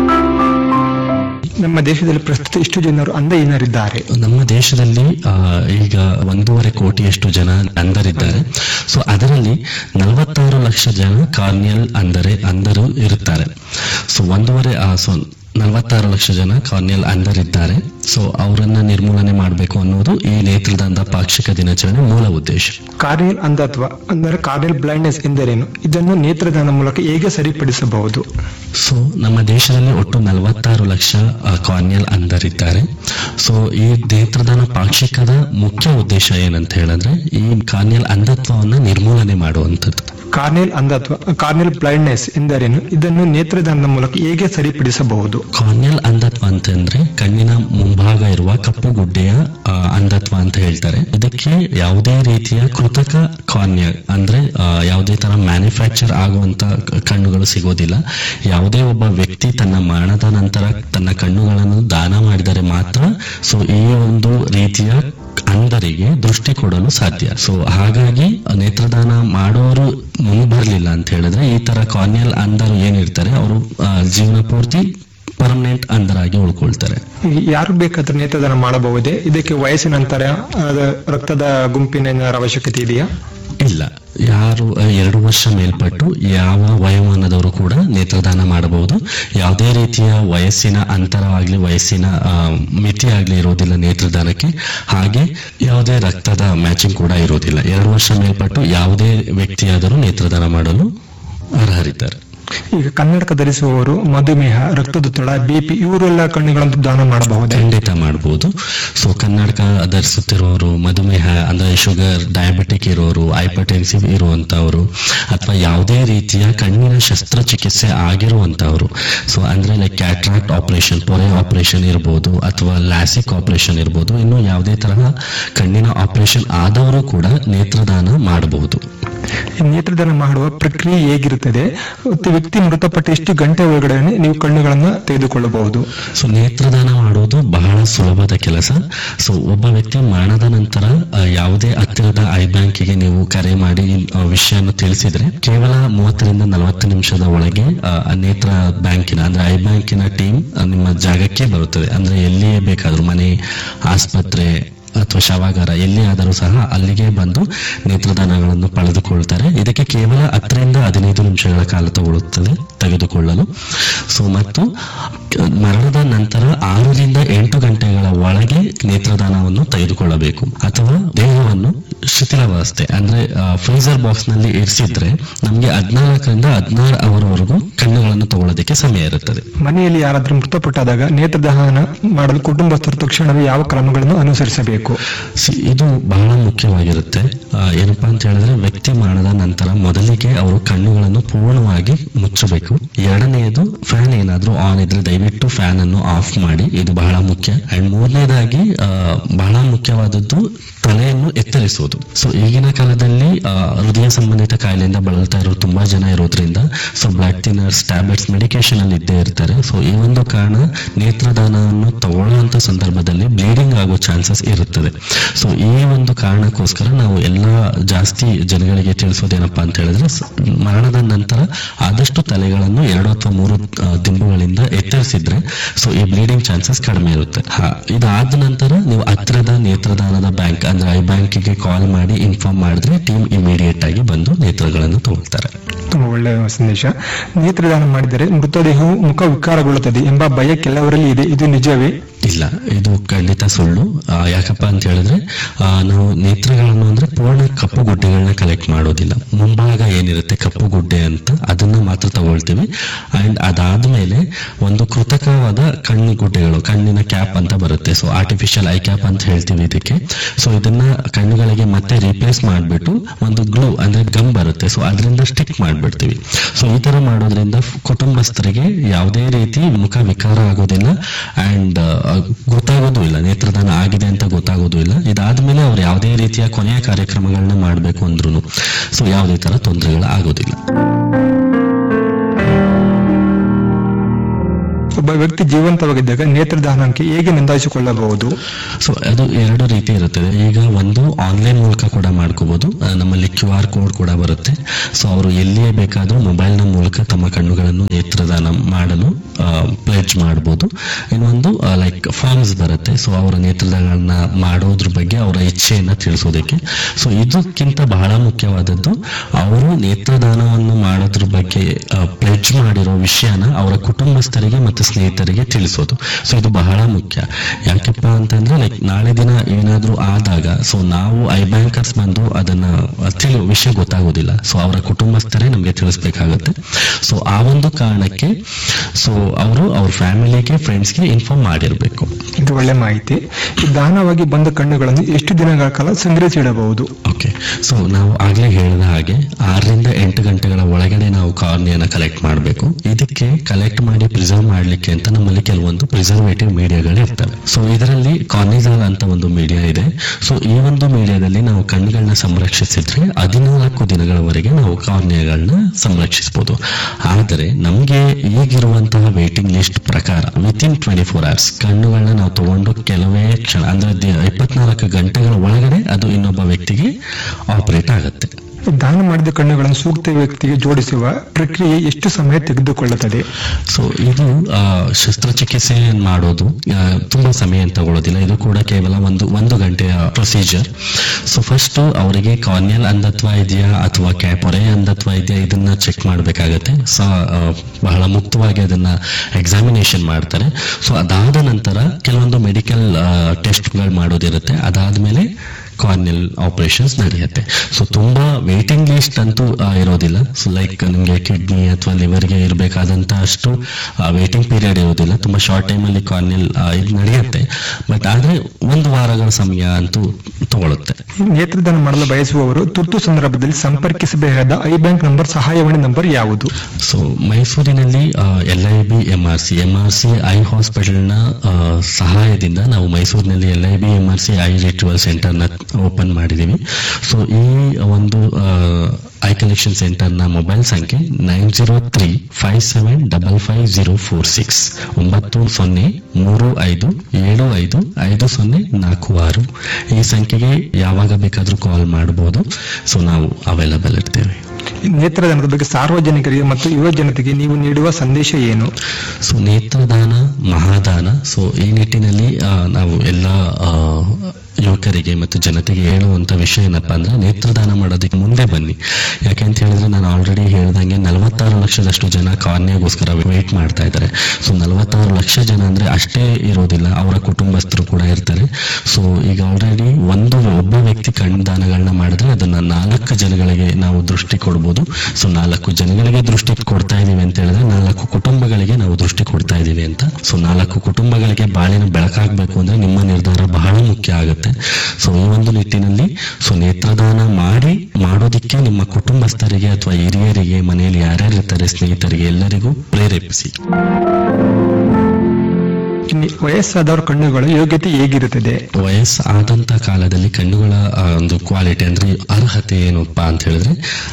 ನಮ್ಮ ದೇಶದಲ್ಲಿ ಪ್ರಸ್ತುತ ಇಷ್ಟು ಜನರು ಅಂಧಹೀನರಿದ್ದಾರೆ ನಮ್ಮ ದೇಶದಲ್ಲಿ ಆ, ಈಗ ಒಂದೂವರೆ ಕೋಟಿಯಷ್ಟು ಜನ ಅಂಧರಿದ್ದಾರೆ ಸೊ ಅದರಲ್ಲಿ ನಲವತ್ತಾರು ಲಕ್ಷ ಜನ ಕಾರ್ನಿಯಲ್ ಅಂದರೆ ಅಂಧರು ಇರುತ್ತಾರೆ ಸೊ ಒಂದೂವರೆ ಆ, ಸೊ ನಲವತ್ತಾರು ಲಕ್ಷ ಜನ ಕಾರ್ನಿಯಲ್ ಅಂಧರಿದ್ದಾರೆ ಸೊ ಅವರನ್ನ ನಿರ್ಮೂಲನೆ ಮಾಡಬೇಕು ಅನ್ನೋದು ಈ ನೇತ್ರದಾನದ ಪಾಕ್ಷಿಕ ದಿನಾಚರಣೆ ಮೂಲ ಉದ್ದೇಶ ಕಾರ್ನಿಯಲ್ ಅಂಧತ್ವ ಅಂದರೆ ಕಾರ್ನಿಯಲ್ ಬ್ಲೈಂಡ್ನೆಸ್ ಎಂದರೇನು ಇದನ್ನು ನೇತ್ರದಾನ ಮೂಲಕ ಹೇಗೆ ಸರಿಪಡಿಸಬಹುದು ಸೊ ನಮ್ಮ ದೇಶದಲ್ಲಿ ಒಟ್ಟು ನಲವತ್ತಾರು ಲಕ್ಷ ಕಾರ್ನಿಯಲ್ ಅಂಧರಿದ್ದಾರೆ ಸೊ ಈ ನೇತ್ರದಾನ ಪಾಕ್ಷಿಕದ ಮುಖ್ಯ ಉದ್ದೇಶ ಏನಂತ ಹೇಳಿದ್ರೆ ಈ ಕಾರ್ನಿಯಲ್ ಅಂಧತ್ವವನ್ನ ನಿರ್ಮೂಲನೆ ಮಾಡುವಂಥದ್ದು ಕಾರ್ನಿಯಲ್ ಅಂಧತ್ವ ಕಾರ್ನಿಯಲ್ ಬ್ಲೈಂಡ್ನೆಸ್ ಎಂದರೇನು ಇದನ್ನು ನೇತ್ರದಾನದ ಮೂಲಕ ಹೇಗೆ ಸರಿಪಡಿಸಬಹುದು ಕಾರ್ನಿಯಲ್ ಅಂಧತ್ವ ಅಂತಂದ್ರೆ ಕಣ್ಣಿನ ಮುಂಭಾಗ ಇರುವ ಕಪ್ಪು ಗುಡ್ಡೆಯ ಆ, ಅಂಧತ್ವ ಅಂತ ಹೇಳ್ತಾರೆ ಇದಕ್ಕೆ ಯಾವುದೇ ರೀತಿಯ ಕೃತಕ ಕಾರ್ನಿಯ ಅಂದ್ರೆ ಆ, ಯಾವುದೇ ತರ ಮ್ಯಾನುಫ್ಯಾಕ್ಚರ್ ಆಗುವಂತ ಕ- ಕಣ್ಣುಗಳು ಸಿಗೋದಿಲ್ಲ ಯಾವುದೇ ಒಬ್ಬ ವ್ಯಕ್ತಿ ತನ್ನ ಮರಣದ ನಂತರ ತನ್ನ ಕಣ್ಣುಗಳನ್ನು ದಾನ ಮಾಡಿದರೆ ಮಾತ್ರ ಸೊ ಈ ಒಂದು ರೀತಿಯ ಅಂಧರಿಗೆ ದೃಷ್ಟಿ ಕೊಡಲು ಸಾಧ್ಯ ಸೊ ಹಾಗಾಗಿ ನೇತ್ರದಾನ ಮಾಡೋರು ಮುಂದೆ ಬರಲಿಲ್ಲ ಅಂತ ಹೇಳಿದ್ರೆ ಈ ತರ ಕಾರ್ನಿಯಲ್ ಅಂಧರು ಏನಿರ್ತಾರೆ ಅವರು ಜೀವನ ಪೂರ್ತಿ ಪರ್ಮನೆಂಟ್ ಅಂಧರಾಗಿ ಉಳ್ಕೊಳ್ತಾರೆ ಈ ಯಾರು ಬೇಕಾದ್ರೂ ನೇತ್ರದಾನ ಮಾಡಬಹುದೇ ಇದಕ್ಕೆ ವಯಸ್ಸಿನ ನಂತರ ಅದ ರಕ್ತದ ಗುಂಪಿನ ಏನಾದ್ರು ಅವಶ್ಯಕತೆ ಇದೆಯಾ ಇಲ್ಲ ಯಾರು ಆ, ಎರಡು ವರ್ಷ ಮೇಲ್ಪಟ್ಟು ಯಾವ ವಯೋಮಾನದವರು ಕೂಡ ನೇತ್ರದಾನ ಮಾಡಬಹುದು ಯಾವುದೇ ರೀತಿಯ ವಯಸ್ಸಿನ ಅಂತರವಾಗ್ಲಿ ವಯಸ್ಸಿನ ಆ, ಮಿತಿ ಆಗ್ಲಿ ಇರೋದಿಲ್ಲ ನೇತ್ರದಾನಕ್ಕೆ ಹಾಗೆ ಯಾವುದೇ ರಕ್ತದ ಮ್ಯಾಚಿಂಗ್ ಕೂಡ ಇರೋದಿಲ್ಲ ಎರಡು ವರ್ಷ ಮೇಲ್ಪಟ್ಟು ಯಾವುದೇ ವ್ಯಕ್ತಿಯಾದರೂ ನೇತ್ರದಾನ ಮಾಡಲು ಅರ್ಹರಿದ್ದಾರೆ ಈಗ ಕನ್ನಡಕ ಧರಿಸುವವರು ಮಧುಮೇಹ ರಕ್ತದೊತ್ತಡ ಬಿಪಿ ಇವರೆಲ್ಲ ಕಣ್ಣುಗಳನ್ನು ದಾನ ಮಾಡಬಹುದೇ ಖಂಡಿತ ಮಾಡಬಹುದು ಸೊ ಕನ್ನಡಕ ಧರಿಸುತ್ತಿರೋರು ಮಧುಮೇಹ ಅಂದ್ರೆ ಶುಗರ್ ಡಯಾಬಿಟಿಕ್ ಇರೋರು ಹೈಪರ್ಟೆನ್ಸಿವ್ ಇರುವಂತವರು ಅಥವಾ ಯಾವುದೇ ರೀತಿಯ ಕಣ್ಣಿನ ಶಸ್ತ್ರಚಿಕಿತ್ಸೆ ಆಗಿರುವಂತವರು ಸೊ ಅಂದ್ರೆ ಲೈಕ್ ಕ್ಯಾಟ್ರಾಕ್ಟ್ ಆಪರೇಷನ್ ಪೊರೆ ಆಪರೇಷನ್ ಇರ್ಬೋದು ಅಥವಾ ಲ್ಯಾಸಿಕ್ ಆಪರೇಷನ್ ಇರ್ಬೋದು ಇನ್ನು ಯಾವುದೇ ತರಹ ಕಣ್ಣಿನ ಆಪರೇಷನ್ ಆದವರು ಕೂಡ ನೇತ್ರದಾನ ಮಾಡಬಹುದು ಈ ನೇತ್ರದಾನ ಮಾಡುವ ಪ್ರಕ್ರಿಯೆ ಹೇಗಿರುತ್ತದೆ ಮತ್ತು ವ್ಯಕ್ತಿ ಮೃತಪಟ್ಟ ಎಷ್ಟು ಗಂಟೆ ಒಳಗಡೆ ನೀವು ಕಣ್ಣುಗಳನ್ನು ತೆಗೆದುಕೊಳ್ಳಬಹುದು ಸೊ ನೇತ್ರದಾನ ಮಾಡೋದು ಬಹಳ ಸುಲಭದ ಕೆಲಸ ಸೊ ಒಬ್ಬ ವ್ಯಕ್ತಿ ಮರಣದ ನಂತರ ಆ, ಯಾವುದೇ ಹತ್ತಿರದ ಐ ಬ್ಯಾಂಕಿಗೆ ನೀವು ಕರೆ ಮಾಡಿ ಆ, ವಿಷಯವನ್ನು ತಿಳಿಸಿದ್ರೆ ಕೇವಲ ಮೂವತ್ತರಿಂದ ನಲವತ್ತು ನಿಮಿಷದ ಒಳಗೆ ಆ, ಆ ನೇತ್ರ ಬ್ಯಾಂಕಿನ ಅಂದ್ರೆ ಐ ಬ್ಯಾಂಕಿನ ಟೀಮ್ ನಿಮ್ಮ ಜಾಗಕ್ಕೆ ಬರುತ್ತದೆ ಅಂದ್ರೆ ಎಲ್ಲಿಯೇ ಬೇಕಾದ್ರೂ ಮನೆ ಆಸ್ಪತ್ರೆ ಅಥವಾ ಶವಾಗಾರ ಎಲ್ಲಿ ಆದರೂ ಸಹ ಅಲ್ಲಿಗೆ ಬಂದು ನೇತ್ರದಾನಗಳನ್ನು ಪಡೆದುಕೊಳ್ತಾರೆ ಇದಕ್ಕೆ ಕೇವಲ ಹತ್ತರಿಂದ ಹದಿನೈದು ನಿಮಿಷಗಳ ಕಾಲ ತಗೊಳ್ಳುತ್ತದೆ ತೆಗೆದುಕೊಳ್ಳಲು ಸೊ ಮತ್ತು ಕ- ಮರಣದ ನಂತರ ಆರರಿಂದ ಎಂಟು ಗಂಟೆಗಳ ಒಳಗೆ ನೇತ್ರದಾನವನ್ನು ತೆಗೆದುಕೊಳ್ಳಬೇಕು ಅಥವಾ ದೇಹವನ್ನು ಶಿಥಿಲಾವಸ್ಥೆ ಅಂದ್ರೆ ಫ್ರೀಸರ್ ಬಾಕ್ಸ್ ನಲ್ಲಿ ಇರಿಸಿದ್ರೆ ನಮಗೆ ಹದಿನಾಲ್ಕರಿಂದ ಹದಿನಾರು ಅವರ್ವರೆಗೂ ಕಣ್ಣುಗಳನ್ನು ತಗೊಳ್ಳೋದಕ್ಕೆ ಸಮಯ ಇರುತ್ತದೆ ಮನೆಯಲ್ಲಿ ಯಾರಾದ್ರೂ ಮೃತಪಟ್ಟಾದಾಗ ನೇತ್ರದಾನ ಮಾಡಲು ಕುಟುಂಬಸ್ಥರು ತಕ್ಷಣವೇ ಯಾವ ಕ್ರಮಗಳನ್ನು ಅನುಸರಿಸಬೇಕು ಸಿ- ಇದು ಬಹಳ ಮುಖ್ಯವಾಗಿರುತ್ತೆ ಆ, ಏನಪ್ಪಾ ಅಂತ ಹೇಳಿದ್ರೆ ವ್ಯಕ್ತಿ ಮರಣದ ನಂತರ ಮೊದಲಿಗೆ ಅವರು ಕಣ್ಣುಗಳನ್ನು ಪೂರ್ಣವಾಗಿ ಮುಚ್ಚಬೇಕು ಎರಡನೆಯದು ಫ್ಯಾನ್ ಏನಾದ್ರೂ ಆನ್ ಇದ್ರೆ ದಯವಿಟ್ಟು ಫ್ಯಾನ್ ಅನ್ನು ಆಫ್ ಮಾಡಿ ಇದು ಬಹಳ ಮುಖ್ಯ ಅಂಡ್ ಮೂರನೇದಾಗಿ ಆ, ಬಹಳ ಮುಖ್ಯವಾದದ್ದು ತಲೆಯನ್ನು ಎತ್ತರಿಸುವುದು ಸೊ ಈಗಿನ ಕಾಲದಲ್ಲಿ ಆ, ಹೃದಯ ಸಂಬಂಧಿತ ಕಾಯಿಲೆಯಿಂದ ಬಳಲ್ತಾ ಇರೋ ತುಂಬಾ ಜನ ಇರೋದ್ರಿಂದ so blood thinners tablets medication ಅಲ್ಲಿ ಇದ್ದೇ ಇರ್ತಾರೆ ಸೊ ಈ ಒಂದು ಕಾರಣ ನೇತ್ರದಾನವನ್ನು ತಗೊಳ್ಳುವಂತ ಸಂದರ್ಭದಲ್ಲಿ ಬ್ಲೀಡಿಂಗ್ ಆಗೋ ಚಾನ್ಸಸ್ ಇರುತ್ತದೆ ಸೊ ಈ ಒಂದು ಕಾರಣಕ್ಕೋಸ್ಕರ ನಾವು ಎಲ್ಲ ಜಾಸ್ತಿ ಜನಗಳಿಗೆ ತಿಳಿಸೋದೇನಪ್ಪಾ ಅಂತ ಹೇಳಿದ್ರೆ ಸ- ಮರಣದ ನಂತರ ಆದಷ್ಟು ತಲೆಗಳನ್ನು ಎರಡು ಅಥವಾ ಮೂರು ಆ, ದಿಂಬುಗಳಿಂದ ಎತ್ತರಿಸಿದ್ರೆ ಸೊ ಈ ಬ್ಲೀಡಿಂಗ್ ಚಾನ್ಸಸ್ ಕಡಿಮೆ ಇರುತ್ತೆ ಹಾ, ಇದಾದ ನಂತರ ನೀವು ಹತ್ತಿರದ ನೇತ್ರದಾನದ ಬ್ಯಾಂಕ್ ಅಂದ್ರೆ ಐ ಬ್ಯಾಂಕಿಗೆ ಕಾಲ್ ಮಾಡಿ ಇನ್ಫಾರ್ಮ್ ಮಾಡಿದ್ರೆ ಟೀಮ್ ಇಮಿಡಿಯೇಟ್ ಆಗಿ ಬಂದು ನೇತ್ರಗಳನ್ನು ತಗೊಳ್ತಾರೆ ತುಂಬಾ ಒಳ್ಳೆಯ ಸಂದೇಶ ನೇತ್ರದಾನ ಮಾಡಿದರೆ ಮೃತದೇಹವು ಮುಖ ವಿಕಾರಗೊಳ್ಳುತ್ತದೆ ಎಂಬ ಭಯ ಕೆಲವರಲ್ಲಿ ಇದೆ ಇದು ನಿಜವೇ ಇಲ್ಲ ಇದು ಖಂಡಿತ ಸುಳ್ಳು ಆ, ಯಾಕಪ್ಪ ಅಂತ ಹೇಳಿದ್ರೆ ಆ, ನಾವು ನೇತ್ರಗಳನ್ನು ಅಂದ್ರೆ ಪೂರ್ಣ ಕಪ್ಪು ಗುಡ್ಡೆಗಳನ್ನ ಕಲೆಕ್ಟ್ ಮಾಡೋದಿಲ್ಲ ಮುಂಭಾಗ ಏನಿರುತ್ತೆ ಕಪ್ಪು ಗುಡ್ಡೆ ಅಂತ ಅದನ್ನ ಮಾತ್ರ ತಗೊಳ್ತೀವಿ ಅಂಡ್ ಅದಾದ್ಮೇಲೆ ಒಂದು ಕೃತಕವಾದ ಕಣ್ಣು ಗುಡ್ಡೆಗಳು ಕಣ್ಣಿನ ಕ್ಯಾಪ್ ಅಂತ ಬರುತ್ತೆ ಸೊ ಆರ್ಟಿಫಿಷಿಯಲ್ ಐ ಕ್ಯಾಪ್ ಅಂತ ಹೇಳ್ತೀವಿ ಇದಕ್ಕೆ ಸೊ ಇದನ್ನ ಕಣ್ಣುಗಳಿಗೆ ಮತ್ತೆ ರೀಪ್ಲೇಸ್ ಮಾಡಿಬಿಟ್ಟು ಒಂದು ಗ್ಲೂ ಅಂದ್ರೆ ಗಮ್ ಬರುತ್ತೆ ಸೊ ಅದರಿಂದ ಸ್ಟಿಕ್ ಮಾಡ್ಬಿಡ್ತೀವಿ ಸೊ ಈ ತರ ಮಾಡೋದ್ರಿಂದ ಫ್- ಕುಟುಂಬಸ್ಥರಿಗೆ ಯಾವುದೇ ರೀತಿ ಮುಖ ವಿಕಾರ ಆಗೋದಿಲ್ಲ ಅಂಡ್ ಗೊತ್ತಾಗೋದು ಇಲ್ಲ ನೇತ್ರದಾನ ಆಗಿದೆ ಅಂತ ಗೊತ್ತಾಗೋದು ಇಲ್ಲ ಇದಾದ್ಮೇಲೆ ಅವ್ರು ಯಾವುದೇ ರೀತಿಯ ಕೊನೆಯ ಕಾರ್ಯಕ್ರಮಗಳನ್ನ ಮಾಡಬೇಕು ಅಂದ್ರೂ ಸೊ ಯಾವುದೇ ತರ ತೊಂದರೆಗಳು ಆಗೋದಿಲ್ಲ ಒಬ್ಬ ವ್ಯಕ್ತಿ ಜೀವಂತವಾಗಿದ್ದಾಗ ನೇತ್ರದಾನಕ್ಕೆ ಹೇಗೆ ನೋಂದಾಯಿಸಿಕೊಳ್ಳಬಹುದು ಸೊ ಅದು ಎರಡು ರೀತಿ ಇರುತ್ತದೆ ಈಗ ಒಂದು ಆನ್ಲೈನ್ ಮೂಲಕ ಕೂಡ ಮಾಡ್ಕೋಬಹುದು ಆ, ನಮ್ಮಲ್ಲಿ ಕ್ಯೂ ಆರ್ ಕೋಡ್ ಕೂಡ ಬರುತ್ತೆ ಸೊ ಅವರು ಎಲ್ಲಿಯೇ ಬೇಕಾದ್ರೂ ಮೊಬೈಲ್ನ ಮೂಲಕ ತಮ್ಮ ಕಣ್ಣುಗಳನ್ನು ನೇತ್ರದಾನ ಮಾಡಲು ಪ್ಲೇಜ್ ಮಾಡಬಹುದು ಇನ್ನೊಂದು ಲೈಕ್ ಫಾರ್ಮ್ಸ್ ಬರುತ್ತೆ ಸೊ ಅವರ ನೇತ್ರದಾನಗಳನ್ನ ಮಾಡೋದ್ರ ಬಗ್ಗೆ ಅವರ ಇಚ್ಛೆಯನ್ನ ತಿಳಿಸೋದಕ್ಕೆ ಸೊ ಇದಕ್ಕಿಂತ ಬಹಳ ಮುಖ್ಯವಾದದ್ದು ಅವರು ನೇತ್ರದಾನವನ್ನು ಮಾಡೋದ್ರ ಬಗ್ಗೆ ಪ್ಲೆಡ್ಜ್ ಮಾಡಿರೋ ವಿಷಯನ ಅವರ ಕುಟುಂಬಸ್ಥರಿಗೆ ಮತ್ತು ಸ್ನೇಹಿತರಿಗೆ ತಿಳಿಸೋದು ಸೊ ಇದು ಬಹಳ ಮುಖ್ಯ ಯಾಕಪ್ಪ ಅಂತಂದ್ರೆ ಲೈಕ್ ನಾಳೆ ದಿನ ಏನಾದ್ರೂ ಆದಾಗ ಸೊ ನಾವು ಐ ಬ್ಯಾಂಕರ್ಸ್ ಬಂದು ಅದನ್ನ ತಿಳಿ ವಿಷಯ ಗೊತ್ತಾಗೋದಿಲ್ಲ ಸೊ ಅವರ ಕುಟುಂಬಸ್ಥರೇ ನಮಗೆ ತಿಳಿಸ್ಬೇಕಾಗತ್ತೆ ಸೊ ಆ ಒಂದು ಕಾರಣಕ್ಕೆ ಸೊ ಅವರು ಅವ್ರ ಫ್ಯಾಮಿಲಿಗೆ ಫ್ರೆಂಡ್ಸ್ಗೆ ಇನ್ಫಾರ್ಮ್ ಮಾಡಿರ್ಬೇಕು ಇದು ಒಳ್ಳೆ ಮಾಹಿತಿ ಈ ದಾನವಾಗಿ ಬಂದ ಕಣ್ಣುಗಳನ್ನು ಎಷ್ಟು ದಿನಗಳ ಕಾಲ ಸಂಗ್ರಹಿಸಿಡಬಹುದು ಓಕೆ ಸೊ ನಾವು ಆಗ್ಲೇ ಹೇಳಿದ ಹಾಗೆ ಆರರಿಂದ ಎಂಟು ಗಂಟೆಗಳ ಒಳಗಡೆ ನಾವು ಕಾರ್ನಿಯನ್ನ ಕಲೆಕ್ಟ್ ಮಾಡಬೇಕು ಇದಕ್ಕೆ ಕಲೆಕ್ಟ್ ಮಾಡಿ ಪ್ರಿಸರ್ವ್ ಮಾಡ್ಲಿಕ್ಕೆ ಅಂತ ನಮ್ಮಲ್ಲಿ ಕೆಲವೊಂದು ಪ್ರಿಸರ್ವೇಟಿವ್ ಮೀಡಿಯಾಗಳು ಇರ್ತವೆ ಸೊ ಇದರಲ್ಲಿ ಕಾರ್ನಿಜಾಲ್ ಅಂತ ಒಂದು ಮೀಡಿಯಾ ಇದೆ ಸೊ ಈ ಒಂದು ಮೀಡಿಯಾದಲ್ಲಿ ನಾವು ಕಣ್ಣುಗಳನ್ನ ಸಂರಕ್ಷಿಸಿದ್ರೆ ಹದಿನಾಲ್ಕು ದಿನಗಳವರೆಗೆ ನಾವು ಕಾರ್ನಿಯಾಗಳನ್ನ ಸಂರಕ್ಷಿಸಬಹುದು ಆದರೆ ನಮಗೆ ಈಗಿರುವಂತಹ ವೇಟಿಂಗ್ ಲಿಸ್ಟ್ ಪ್ರಕಾರ within twenty four hours ಕಣ್ಣುಗಳನ್ನ ನಾವು ತಗೊಂಡು ಕೆಲವೇ ಕ್ಷಣ ಅಂದ್ರೆ ದಿ- ಇಪ್ಪತ್ನಾಲ್ಕು ಗಂಟೆಗಳ ಒಳಗಡೆ ಅದು ಇನ್ನೊಬ್ಬ ವ್ಯಕ್ತಿಗೆ ಆಪರೇಟ್ ಆಗುತ್ತೆ ದಾನ ಮಾಡಿದ ಕಣ್ಣುಗಳನ್ನು ಸೂಕ್ತ ವ್ಯಕ್ತಿಗೆ ಜೋಡಿಸುವ ಪ್ರಕ್ರಿಯೆ ಎಷ್ಟು ಸಮಯ ತೆಗೆದುಕೊಳ್ಳುತ್ತದೆ ಸೊ ಇದು ಆ, ಶಸ್ತ್ರಚಿಕಿತ್ಸೆ ಮಾಡೋದು ಆ, ತುಂಬಾ ಸಮಯ ಅಂತ ತಗೊಳ್ಳೋದಿಲ್ಲ ಇದು ಕೂಡ ಕೇವಲ ಒಂದು ಒಂದು ಗಂಟೆಯ ಪ್ರೊಸೀಜರ್ ಸೊ ಫಸ್ಟ್ ಅವರಿಗೆ ಕಾರ್ನಿಯಲ್ ಅಂಧತ್ವ ಇದೆಯಾ ಅಥವಾ ಕ್ಯಾಪೊರೆ ಅಂಧತ್ವ ಇದೆಯಾ ಇದನ್ನ ಚೆಕ್ ಮಾಡಬೇಕಾಗತ್ತೆ ಸೊ ಆ, ಬಹಳ ಮುಕ್ತವಾಗಿ ಅದನ್ನ ಎಕ್ಸಾಮಿನೇಷನ್ ಮಾಡ್ತಾರೆ ಸೊ ಅದಾದ ನಂತರ ಕೆಲವೊಂದು ಮೆಡಿಕಲ್ ಟೆಸ್ಟ್ಗಳು ಮಾಡೋದಿರುತ್ತೆ ಅದಾದ್ಮೇಲೆ ಕಾರ್ನಿಯಲ್ ಆಪರೇಷನ್ಸ್ ನಡೆಯುತ್ತೆ ಸೊ ತುಂಬಾ ವೇಟಿಂಗ್ ಲಿಸ್ಟ್ ಅಂತೂ ಆ, ಇರೋದಿಲ್ಲ ಸೊ ಲೈಕ್ ನಿಮಗೆ ಕಿಡ್ನಿ ಅಥವಾ ಲಿವರ್ಗೆ ಇರಬೇಕಾದಂತ ಅಷ್ಟು ವೇಟಿಂಗ್ ಪೀರಿಯಡ್ ಇರೋದಿಲ್ಲ ತುಂಬಾ ಶಾರ್ಟ್ ಟೈಮಲ್ಲಿ ಕಾರ್ನಿಯಲ್ ಇದು ನಡೆಯುತ್ತೆ ಬಟ್ ಆದ್ರೆ ಒಂದು ವಾರಗಳ ಸಮಯ ಅಂತೂ ತಗೊಳುತ್ತೆ ನೇತ್ರದಾನ ಮಾಡಲು ಬಯಸುವವರು ತುರ್ತು ಸಂದರ್ಭದಲ್ಲಿ ಸಂಪರ್ಕಿಸಬೇಕಾದ ಐ ಬ್ಯಾಂಕ್ ನಂಬರ್ ಸಹಾಯವಾಣಿ ನಂಬರ್ ಯಾವುದು ಸೊ ಮೈಸೂರಿನಲ್ಲಿ L I B M R C M R C eye ಹಾಸ್ಪಿಟಲ್ನ ಸಹಾಯದಿಂದ ನಾವು ಮೈಸೂರಿನಲ್ಲಿ L I B M R C eye retrieval ಸೆಂಟರ್ನ ಓಪನ್ ಮಾಡಿದ್ದೀವಿ ಸೊ ಈ ಒಂದು ಐ ಕಲೆಕ್ಷನ್ ಸೆಂಟರ್ನ ಮೊಬೈಲ್ ಸಂಖ್ಯೆ nine zero three five seven double five zero four six ಒಂಬತ್ತು ಸೊನ್ನೆ ಮೂರು ಐದು ಏಳು ಐದು ಐದು ಸೊನ್ನೆ ನಾಲ್ಕು ಆರು ಈ ಸಂಖ್ಯೆಗೆ ಯಾವಾಗ ಬೇಕಾದರೂ ಕಾಲ್ ಮಾಡಬಹುದು ಸೊ ನಾವು ಅವೈಲಬಲ್ ಇರ್ತೇವೆ ನೇತ್ರದಾನದ ಬಗ್ಗೆ ಸಾರ್ವಜನಿಕರಿಗೆ ಮತ್ತು ಯುವ ಜನತೆಗೆ ನೀವು ನೀಡುವ ಸಂದೇಶ ಏನು ಸೊ ನೇತ್ರದಾನ ಮಹಾದಾನ ಸೊ ಈ ನಿಟ್ಟಿನಲ್ಲಿ ಆ, ನಾವು ಎಲ್ಲ ಯುವಕರಿಗೆ ಮತ್ತು ಜನತೆಗೆ ಹೇಳುವಂತ ವಿಷಯ ಏನಪ್ಪಾ ಅಂದ್ರೆ ನೇತ್ರದಾನ ಮಾಡೋದಕ್ಕೆ ಮುಂದೆ ಬನ್ನಿ ಯಾಕೆಂತ ಹೇಳಿದ್ರೆ ನಾನು ಆಲ್ರೆಡಿ ಹೇಳ್ದಂಗೆ ನಲವತ್ತಾರು ಲಕ್ಷದಷ್ಟು ಜನ ಕಾರ್ನಿಯಾಗೋಸ್ಕರ ವೇಟ್ ಮಾಡ್ತಾ ಇದ್ದಾರೆ ಸೊ ನಲವತ್ತಾರು ಲಕ್ಷ ಜನ ಅಂದ್ರೆ ಅಷ್ಟೇ ಇರೋದಿಲ್ಲ ಅವರ ಕುಟುಂಬಸ್ಥರು ಕೂಡ ಇರ್ತಾರೆ ಸೊ ಈಗ ಆಲ್ರೆಡಿ ಒಂದು ಒಬ್ಬ ವ್ಯಕ್ತಿ ಕಣ್ದಾನಗಳನ್ನ ಮಾಡಿದ್ರೆ ಅದನ್ನ ನಾಲ್ಕು ಜನಗಳಿಗೆ ನಾವು ದೃಷ್ಟಿ ಕೊಡ್ಬೋದು ಸೊ ನಾಲ್ಕು ಜನಗಳಿಗೆ ದೃಷ್ಟಿ ಕೊಡ್ತಾ ಇದೀವಿ ಅಂತ ಹೇಳಿದ್ರೆ ನಾಲ್ಕು ಕುಟುಂಬಗಳಿಗೆ ನಾವು ದೃಷ್ಟಿ ಕೊಡ್ತಾ ಇದೀವಿ ಅಂತ ಸೊ ನಾಲ್ಕು ಕುಟುಂಬಗಳಿಗೆ ಬಾಳಿನ ಬೆಳಕಾಗಬೇಕು ಅಂದ್ರೆ ನಿಮ್ಮ ನಿರ್ಧಾರ ಬಹಳ ಮುಖ್ಯ ಆಗುತ್ತೆ ಸೊ ಈ ಒಂದು ನಿಟ್ಟಿನಲ್ಲಿ ಸೊ ನೇತ್ರದಾನ ಮಾಡಿ ಮಾಡೋದಿಕ್ಕೆ ನಿಮ್ಮ ಕುಟುಂಬಸ್ಥರಿಗೆ ಅಥವಾ ಹಿರಿಯರಿಗೆ ಮನೆಯಲ್ಲಿ ಯಾರ್ಯಾರು ಇರ್ತಾರೆ ಸ್ನೇಹಿತರಿಗೆ ಎಲ್ಲರಿಗೂ ಪ್ರೇರೇಪಿಸಿ ಇನ್ನು ವಯಸ್ಸಾದವರ ಕಣ್ಣುಗಳು ಯೋಗ್ಯತೆ ಹೇಗಿರುತ್ತದೆ ವಯಸ್ಸಾದಂತ ಕಾಲದಲ್ಲಿ ಕಣ್ಣುಗಳ ಆ, ಒಂದು ಕ್ವಾಲಿಟಿ ಅಂದ್ರೆ ಅರ್ಹತೆ ಏನಪ್ಪಾ ಅಂತ ಹೇಳಿದ್ರೆ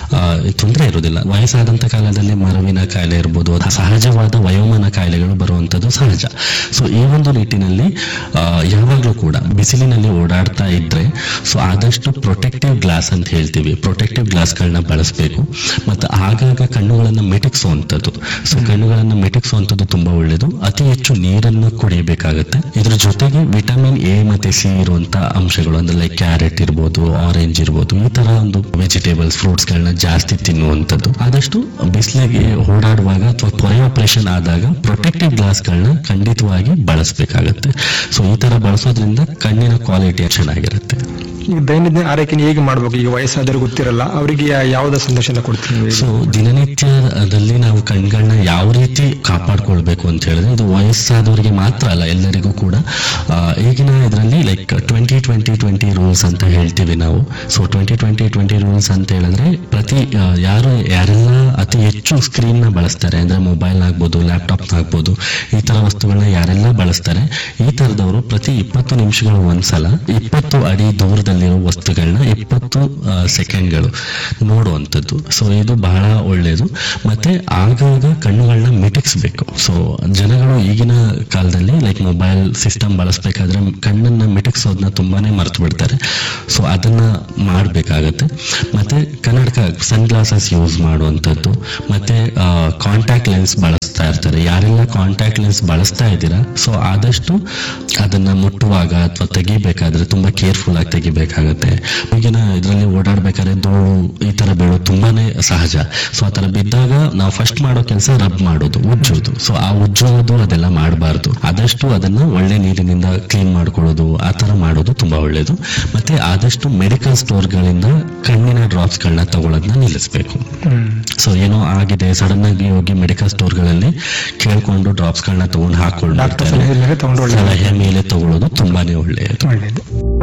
ತೊಂದರೆ ಇರೋದಿಲ್ಲ ವಯಸ್ಸಾದಂತ ಕಾಲದಲ್ಲಿ ಮರವಿನ ಕಾಯಿಲೆ ಇರ್ಬೋದು ಅದು ಸಹಜವಾದ ವಯೋಮಾನ ಕಾಯಿಲೆಗಳು ಬರುವಂತದ್ದು ಸಹಜ ಸೊ ಈ ಒಂದು ನಿಟ್ಟಿನಲ್ಲಿ ಆ, ಯಾವಾಗ್ಲೂ ಕೂಡ ಬಿಸಿಲಿನಲ್ಲಿ ಓಡಾಡ್ತಾ ಇದ್ರೆ ಸೊ ಆದಷ್ಟು ಪ್ರೊಟೆಕ್ಟಿವ್ ಗ್ಲಾಸ್ ಅಂತ ಹೇಳ್ತೀವಿ ಪ್ರೊಟೆಕ್ಟಿವ್ ಗ್ಲಾಸ್ಗಳನ್ನ ಬಳಸಬೇಕು ಮತ್ತು ಆಗಾಗ ಕಣ್ಣುಗಳನ್ನ ಮಿಟಕ್ಸುವಂಥದ್ದು ಸೊ ಕಣ್ಣುಗಳನ್ನ ಮಿಟಕ್ಸುವಂಥದ್ದು ತುಂಬಾ ಒಳ್ಳೆಯದು ಅತಿ ಹೆಚ್ಚು ನೀರನ್ನು ಕುಡಿಯಬೇಕಾಗತ್ತೆ ಇದ್ರ ಜೊತೆಗೆ ವಿಟಮಿನ್ ಎ ಮತ್ತೆ ಸಿ ಇರುವಂತ ಅಂಶಗಳು ಅಂದ್ರೆ ಲೈಕ್ ಕ್ಯಾರೆಟ್ ಇರ್ಬೋದು ಆರೆಂಜ್ ಇರ್ಬೋದು ಈ ತರ ಒಂದು ವೆಜಿಟೇಬಲ್ಸ್ ಫ್ರೂಟ್ಸ್ ಗಳನ್ನ ಜಾಸ್ತಿ ತಿನ್ನುವಂಥದ್ದು ಆದಷ್ಟು ಬಿಸಿಲಿಗೆ ಓಡಾಡುವಾಗ ಅಥವಾ ಪೊರೆ ಆಪರೇಷನ್ ಆದಾಗ ಪ್ರೊಟೆಕ್ಟಿವ್ ಗ್ಲಾಸ್ಗಳನ್ನ ಖಂಡಿತವಾಗಿ ಬಳಸಬೇಕಾಗತ್ತೆ ಸೊ ಈ ತರ ಬಳಸೋದ್ರಿಂದ ಕಣ್ಣಿನ ಕ್ವಾಲಿಟಿ ಚೆನ್ನಾಗಿರುತ್ತೆ ಈಗ ದೈನಂದಿನ ಆರೈಕೆ ಹೇಗೆ ಮಾಡ್ಬೇಕು ಈಗ ವಯಸ್ಸಾದವರು ಗೊತ್ತಿರಲ್ಲ ಅವರಿಗೆ ಯಾವುದೇ ಸಂದರ್ಶನ ಕೊಡ್ತೀವಿ ನೀವು? ಸೊ ದಿನನಿತ್ಯದಲ್ಲಿ ನಾವು ಕಣ್ಗಳನ್ನ ಯಾವ ರೀತಿ ಕಾಪಾಡ್ಕೊಳ್ಬೇಕು ಅಂತ ಹೇಳಿದ್ರೆ ಇದು ವಯಸ್ಸಾದವರಿಗೆ ಮಾತ್ರ ಅಲ್ಲ ಎಲ್ಲರಿಗೂ ಕೂಡ ಆ, ಈಗಿನ ಇದರಲ್ಲಿ like twenty twenty twenty rules ಅಂತ ಹೇಳ್ತೀವಿ ನಾವು so twenty twenty twenty rules ಅಂತ ಹೇಳಿದ್ರೆ ಪ್ರತಿ ಆ, ಯಾರು ಯಾರೆಲ್ಲ ಅತಿ ಹೆಚ್ಚು ಸ್ಕ್ರೀನ್ ನ ಬಳಸ್ತಾರೆ ಅಂದ್ರೆ ಮೊಬೈಲ್ ಆಗ್ಬೋದು ಲ್ಯಾಪ್ಟಾಪ್ ಆಗ್ಬೋದು ಈ ತರ ವಸ್ತುಗಳನ್ನ ಯಾರೆಲ್ಲ ಬಳಸ್ತಾರೆ ಈ ತರದವರು ಪ್ರತಿ ಇಪ್ಪತ್ತು ನಿಮಿಷಗಳು ಒಂದ್ಸಲ ಇಪ್ಪತ್ತು ಅಡಿ ದೂರದಲ್ಲಿರೋ ವಸ್ತುಗಳನ್ನ ಇಪ್ಪತ್ತು ಸೆಕೆಂಡ್ಗಳು ನೋಡುವಂಥದ್ದು ಸೊ ಇದು ಬಹಳ ಒಳ್ಳೆಯದು ಮತ್ತೆ ಆಗಾಗ ಕಣ್ಣುಗಳನ್ನ ಮಿಟಕ್ಸ್ಬೇಕು ಸೊ ಜನಗಳು ಈಗಿನ ಕಾಲದಲ್ಲಿ ಲೈಕ್ ಮೊಬೈಲ್ ಸಿಸ್ಟಮ್ ಬಳಸಬೇಕಾದ್ರೆ ಕಣ್ಣನ್ನ ಮಿಟಕ್ಸೋದನ್ನ ತುಂಬಾನೇ ಮರ್ತು ಬಿಡ್ತಾರೆ ಸೊ ಅದನ್ನ ಮಾಡಬೇಕಾಗತ್ತೆ ಮತ್ತೆ ಕನ್ನಡಕ ಸನ್ ಗ್ಲಾಸಸ್ ಯೂಸ್ ಮಾಡುವಂಥದ್ದು ಮತ್ತೆ ಕಾಂಟ್ಯಾಕ್ಟ್ ಲೆನ್ಸ್ ಬಳಸ್ತಾ ಇರ್ತಾರೆ ಯಾರೆಲ್ಲ ಕಾಂಟ್ಯಾಕ್ಟ್ ಲೆನ್ಸ್ ಬಳಸ್ತಾ ಇದ್ದೀರಾ ಸೊ ಆದಷ್ಟು ಅದನ್ನ ಮುಟ್ಟುವಾಗ ಅಥವಾ ತೆಗಿಬೇಕಾದ್ರೆ ತುಂಬಾ ಕೇರ್ಫುಲ್ ಆಗಿ ತೆಗಿಬೇಕಾಗತ್ತೆ ಈಗಿನ ಇದರಲ್ಲಿ ಓಡಾಡ್ಬೇಕಾದ್ರೆ ಧೂಳು ಈ ತರ ಬೀಳೋದು ತುಂಬಾನೇ ಸಹಜ ಸೊ ಆ ತರ ಬಿದ್ದಾಗ ನಾವು ಫಸ್ಟ್ ಮಾಡೋ ಕೆಲಸ ರಬ್ ಮಾಡೋದು ಉಜ್ಜೋದು ಸೊ ಆ ಉಜ್ಜೋದು ಅದೆಲ್ಲ ಮಾಡಬಾರ್ದು ಆದಷ್ಟು ಅದನ್ನ ಒಳ್ಳೆ ನೀರಿನಿಂದ ಕ್ಲೀನ್ ಮಾಡ್ಕೊಳ್ಳೋದು ಆ ತರ ಮಾಡೋದು ತುಂಬಾ ಒಳ್ಳೇದು ಮತ್ತೆ ಆದಷ್ಟು ಮೆಡಿಕಲ್ ಸ್ಟೋರ್ಗಳಿಂದ ಕಣ್ಣಿನ ಡ್ರಾಪ್ಸ್ ಗಳನ್ನ ತಗೊಳ್ಳೋದನ್ನ ನಿಲ್ಲಿಸಬೇಕು ಹ್ಮ್. ಸೊ ಏನೋ ಆಗಿದೆ ಸಡನ್ ಆಗಿ ಹೋಗಿ ಮೆಡಿಕಲ್ ಸ್ಟೋರ್ಗಳಲ್ಲಿ ಕೇಳ್ಕೊಂಡು ಡ್ರಾಪ್ಸ್ ಗಳನ್ನ ತಗೊಂಡು ಡಾಕ್ಟರ್ ಸಲಹೆ ಮೇಲೆ ತಗೊಂಡು ಹಾಕೊಂಡು ಒಳ್ಳೆಯದು. ಸಲಹೆ ಮೇಲೆ ತಗೊಳ್ಳೋದು ತುಂಬಾನೇ ಒಳ್ಳೆಯದು ಒಳ್ಳೆಯದು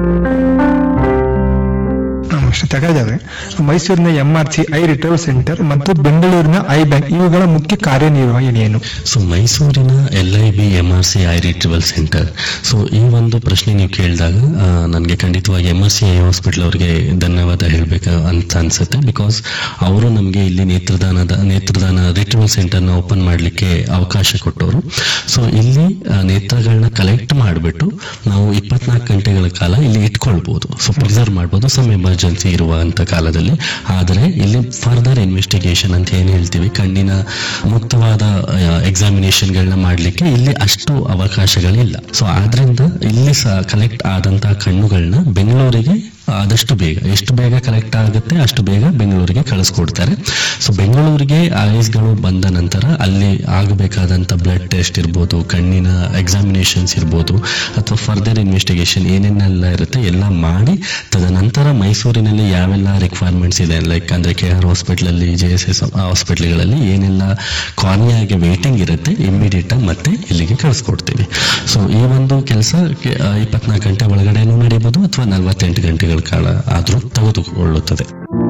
ತಗಾಜಾವೆ ಮೈಸೂರಿನ ಎಂಆರ್ಸಿ ಐ ರಿಟರ್ವ್ ಸೆಂಟರ್ ಮತ್ತು ಬೆಂಗಳೂರಿನ ಐ ಬ್ಯಾಂಕ್ ಇವುಗಳ ಮುಖ್ಯ ಕಾರ್ಯನಿರ್ವಹಣೆ ಏನು ಸೊ ಮೈಸೂರಿನ L I B M R C eye retrieval centre so ಈ ಒಂದು ಪ್ರಶ್ನೆ ನೀವು ಕೇಳಿದಾಗ ನನಗೆ ಖಂಡಿತವಾಗಿ M R C eye hospital ಅವರಿಗೆ ಧನ್ಯವಾದ ಹೇಳಬೇಕು ಅಂತ ಅನ್ಸುತ್ತೆ ಬಿಕಾಸ್ ಅವರು ನಮಗೆ ಇಲ್ಲಿ ನೇತ್ರದಾನದ ನೇತ್ರದಾನ ರಿಟ್ರಿವಲ್ ಸೆಂಟರ್ನ ಓಪನ್ ಮಾಡಲಿಕ್ಕೆ ಅವಕಾಶ ಕೊಟ್ಟವರು ಸೊ ಇಲ್ಲಿ ಆ, ನೇತ್ರಗಳನ್ನ ಕಲೆಕ್ಟ್ ಮಾಡಿಬಿಟ್ಟು ನಾವು ಇಪ್ಪತ್ನಾಲ್ಕು ಗಂಟೆಗಳ ಕಾಲ ಇಲ್ಲಿ ಇಟ್ಕೊಳ್ಬಹುದು ಸೊ ಪ್ರಿಸರ್ವ್ ಮಾಡ್ಬೋದು ಸಮ್ ಎಮರ್ಜೆನ್ಸಿ ಇರುವಂತ ಕಾಲದಲ್ಲಿ ಆದರೆ ಇಲ್ಲಿ ಫರ್ದರ್ ಇನ್ವೆಸ್ಟಿಗೇಷನ್ ಅಂತ ಏನ್ ಹೇಳ್ತೀವಿ ಕಣ್ಣಿನ ಮುಕ್ತವಾದ ಎಕ್ಸಾಮಿನೇಷನ್ಗಳನ್ನ ಮಾಡಲಿಕ್ಕೆ ಇಲ್ಲಿ ಅಷ್ಟು ಅವಕಾಶಗಳಿಲ್ಲ ಸೊ ಆದ್ರಿಂದ ಇಲ್ಲಿ ಸಹ ಕಲೆಕ್ಟ್ ಆದಂತಹ ಕಣ್ಣುಗಳನ್ನ ಬೆಂಗಳೂರಿಗೆ ಆದಷ್ಟು ಬೇಗ ಎಷ್ಟು ಬೇಗ ಕಲೆಕ್ಟ್ ಆಗುತ್ತೆ ಅಷ್ಟು ಬೇಗ ಬೆಂಗಳೂರಿಗೆ ಕಳಿಸ್ಕೊಡ್ತಾರೆ ಸೊ ಬೆಂಗಳೂರಿಗೆ ಐಸ್ಗಳು ಬಂದ ನಂತರ ಅಲ್ಲಿ ಆಗಬೇಕಾದಂತ ಬ್ಲಡ್ ಟೆಸ್ಟ್ ಇರ್ಬೋದು ಕಣ್ಣಿನ ಎಕ್ಸಾಮಿನೇಷನ್ಸ್ ಇರ್ಬೋದು ಅಥವಾ ಫರ್ದರ್ ಇನ್ವೆಸ್ಟಿಗೇಷನ್ ಏನೇನೆಲ್ಲ ಇರುತ್ತೆ ಎಲ್ಲ ಮಾಡಿ ತದನಂತರ ಮೈಸೂರಿನಲ್ಲಿ ಯಾವೆಲ್ಲ ರಿಕ್ವೈರ್ಮೆಂಟ್ಸ್ ಇದೆ ಲೈಕ್ ಅಂದ್ರೆ ಕೆ ಆರ್ ಹಾಸ್ಪಿಟಲ್ ಅಲ್ಲಿ ಜೆ ಎಸ್ ಎಸ್ ಹಾಸ್ಪಿಟಲ್ಗಳಲ್ಲಿ ಏನೆಲ್ಲ ಕಾರ್ನಿಯಾಗೆ ವೇಟಿಂಗ್ ಇರುತ್ತೆ ಇಮಿಡಿಯೇಟ್ ಆಗಿ ಮತ್ತೆ ಇಲ್ಲಿಗೆ ಕಳಿಸ್ಕೊಡ್ತೀವಿ ಸೊ ಈ ಒಂದು ಕೆಲಸ ಇಪ್ಪತ್ನಾಲ್ಕು ಗಂಟೆ ಒಳಗಡೆನೂ ನಡೀಬಹುದು ಅಥವಾ ನಲವತ್ತೆಂಟು ಗಂಟೆಗಳ ಕಾಲ ಆದರೂ ತೆಗೆದುಕೊಳ್ಳುತ್ತದೆ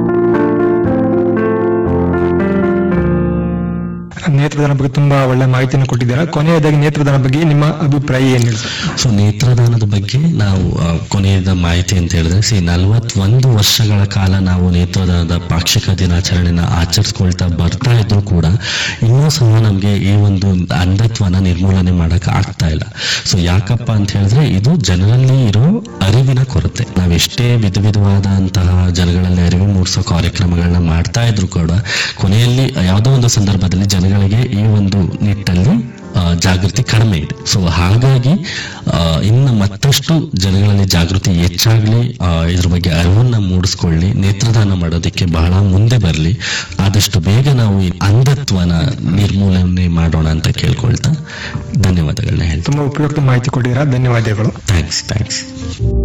ನೇತ್ರದಾನ ಬಗ್ಗೆ ತುಂಬಾ ಒಳ್ಳೆ ಮಾಹಿತಿಯನ್ನು ಕೊಟ್ಟಿದ್ದೀರಾ ಕೊನೆಯದಾಗಿ ನೇತ್ರದಾನ ಬಗ್ಗೆ ನಿಮ್ಮ ಅಭಿಪ್ರಾಯ ಏನು ಹೇಳಿ ಸರ್? ಸೊ ನೇತ್ರದಾನದ ಬಗ್ಗೆ ನಾವು ಆ, ಕೊನೆಯದ ಮಾಹಿತಿ ಅಂತ ಹೇಳಿದ್ರೆ ಸಿ ನಲವತ್ತೊಂದು ವರ್ಷಗಳ ಕಾಲ ನಾವು ನೇತ್ರದಾನದ ಪಾಕ್ಷಿಕ ದಿನಾಚರಣೆನ ಆಚರಿಸ್ಕೊಳ್ತಾ ಬರ್ತಾ ಇದ್ರು ಕೂಡ ಇನ್ನೂ ಸಹ ನಮಗೆ ಈ ಒಂದು ಅಂಧತ್ವನ ನಿರ್ಮೂಲನೆ ಮಾಡಕ್ ಆಗ್ತಾ ಇಲ್ಲ ಸೊ ಯಾಕಪ್ಪ ಅಂತ ಹೇಳಿದ್ರೆ ಇದು ಜನರಲ್ಲಿ ಇರೋ ಅರಿವಿನ ಕೊರತೆ ನಾವೆಷ್ಟೇ ವಿಧ ವಿಧವಾದಂತಹ ಜನಗಳಲ್ಲಿ ಅರಿವು ಮೂಡಿಸೋ ಕಾರ್ಯಕ್ರಮಗಳನ್ನ ಮಾಡ್ತಾ ಇದ್ರು ಕೂಡ ಕೊನೆಯಲ್ಲಿ ಯಾವುದೋ ಒಂದು ಸಂದರ್ಭದಲ್ಲಿ ಜನಗಳಿಗೆ ನಮಗೆ ಈ ಒಂದು ನಿಟ್ಟಲ್ಲಿ ಆ, ಜಾಗೃತಿ ಕಡಿಮೆ ಇದೆ ಸೊ ಹಾಗಾಗಿ ಆ, ಇನ್ನು ಮತ್ತಷ್ಟು ಜನಗಳಲ್ಲಿ ಜಾಗೃತಿ ಹೆಚ್ಚಾಗ್ಲಿ ಆ, ಇದ್ರ ಬಗ್ಗೆ ಅರಿವನ್ನ ಮೂಡಿಸ್ಕೊಳ್ಳಿ ನೇತ್ರದಾನ ಮಾಡೋದಕ್ಕೆ ಬಹಳ ಮುಂದೆ ಬರಲಿ ಆದಷ್ಟು ಬೇಗ ನಾವು ಈ ಅಂಧತ್ವನ ನಿರ್ಮೂಲನೆ ಮಾಡೋಣ ಅಂತ ಕೇಳ್ಕೊಳ್ತಾ ಧನ್ಯವಾದಗಳನ್ನ ಹೇಳ್ತೀನಿ ತುಂಬಾ ಉಪಯುಕ್ತ ಮಾಹಿತಿ ಕೊಟ್ಟಿರಾ ಧನ್ಯವಾದಗಳು ಥ್ಯಾಂಕ್ಸ್ ಥ್ಯಾಂಕ್ಸ್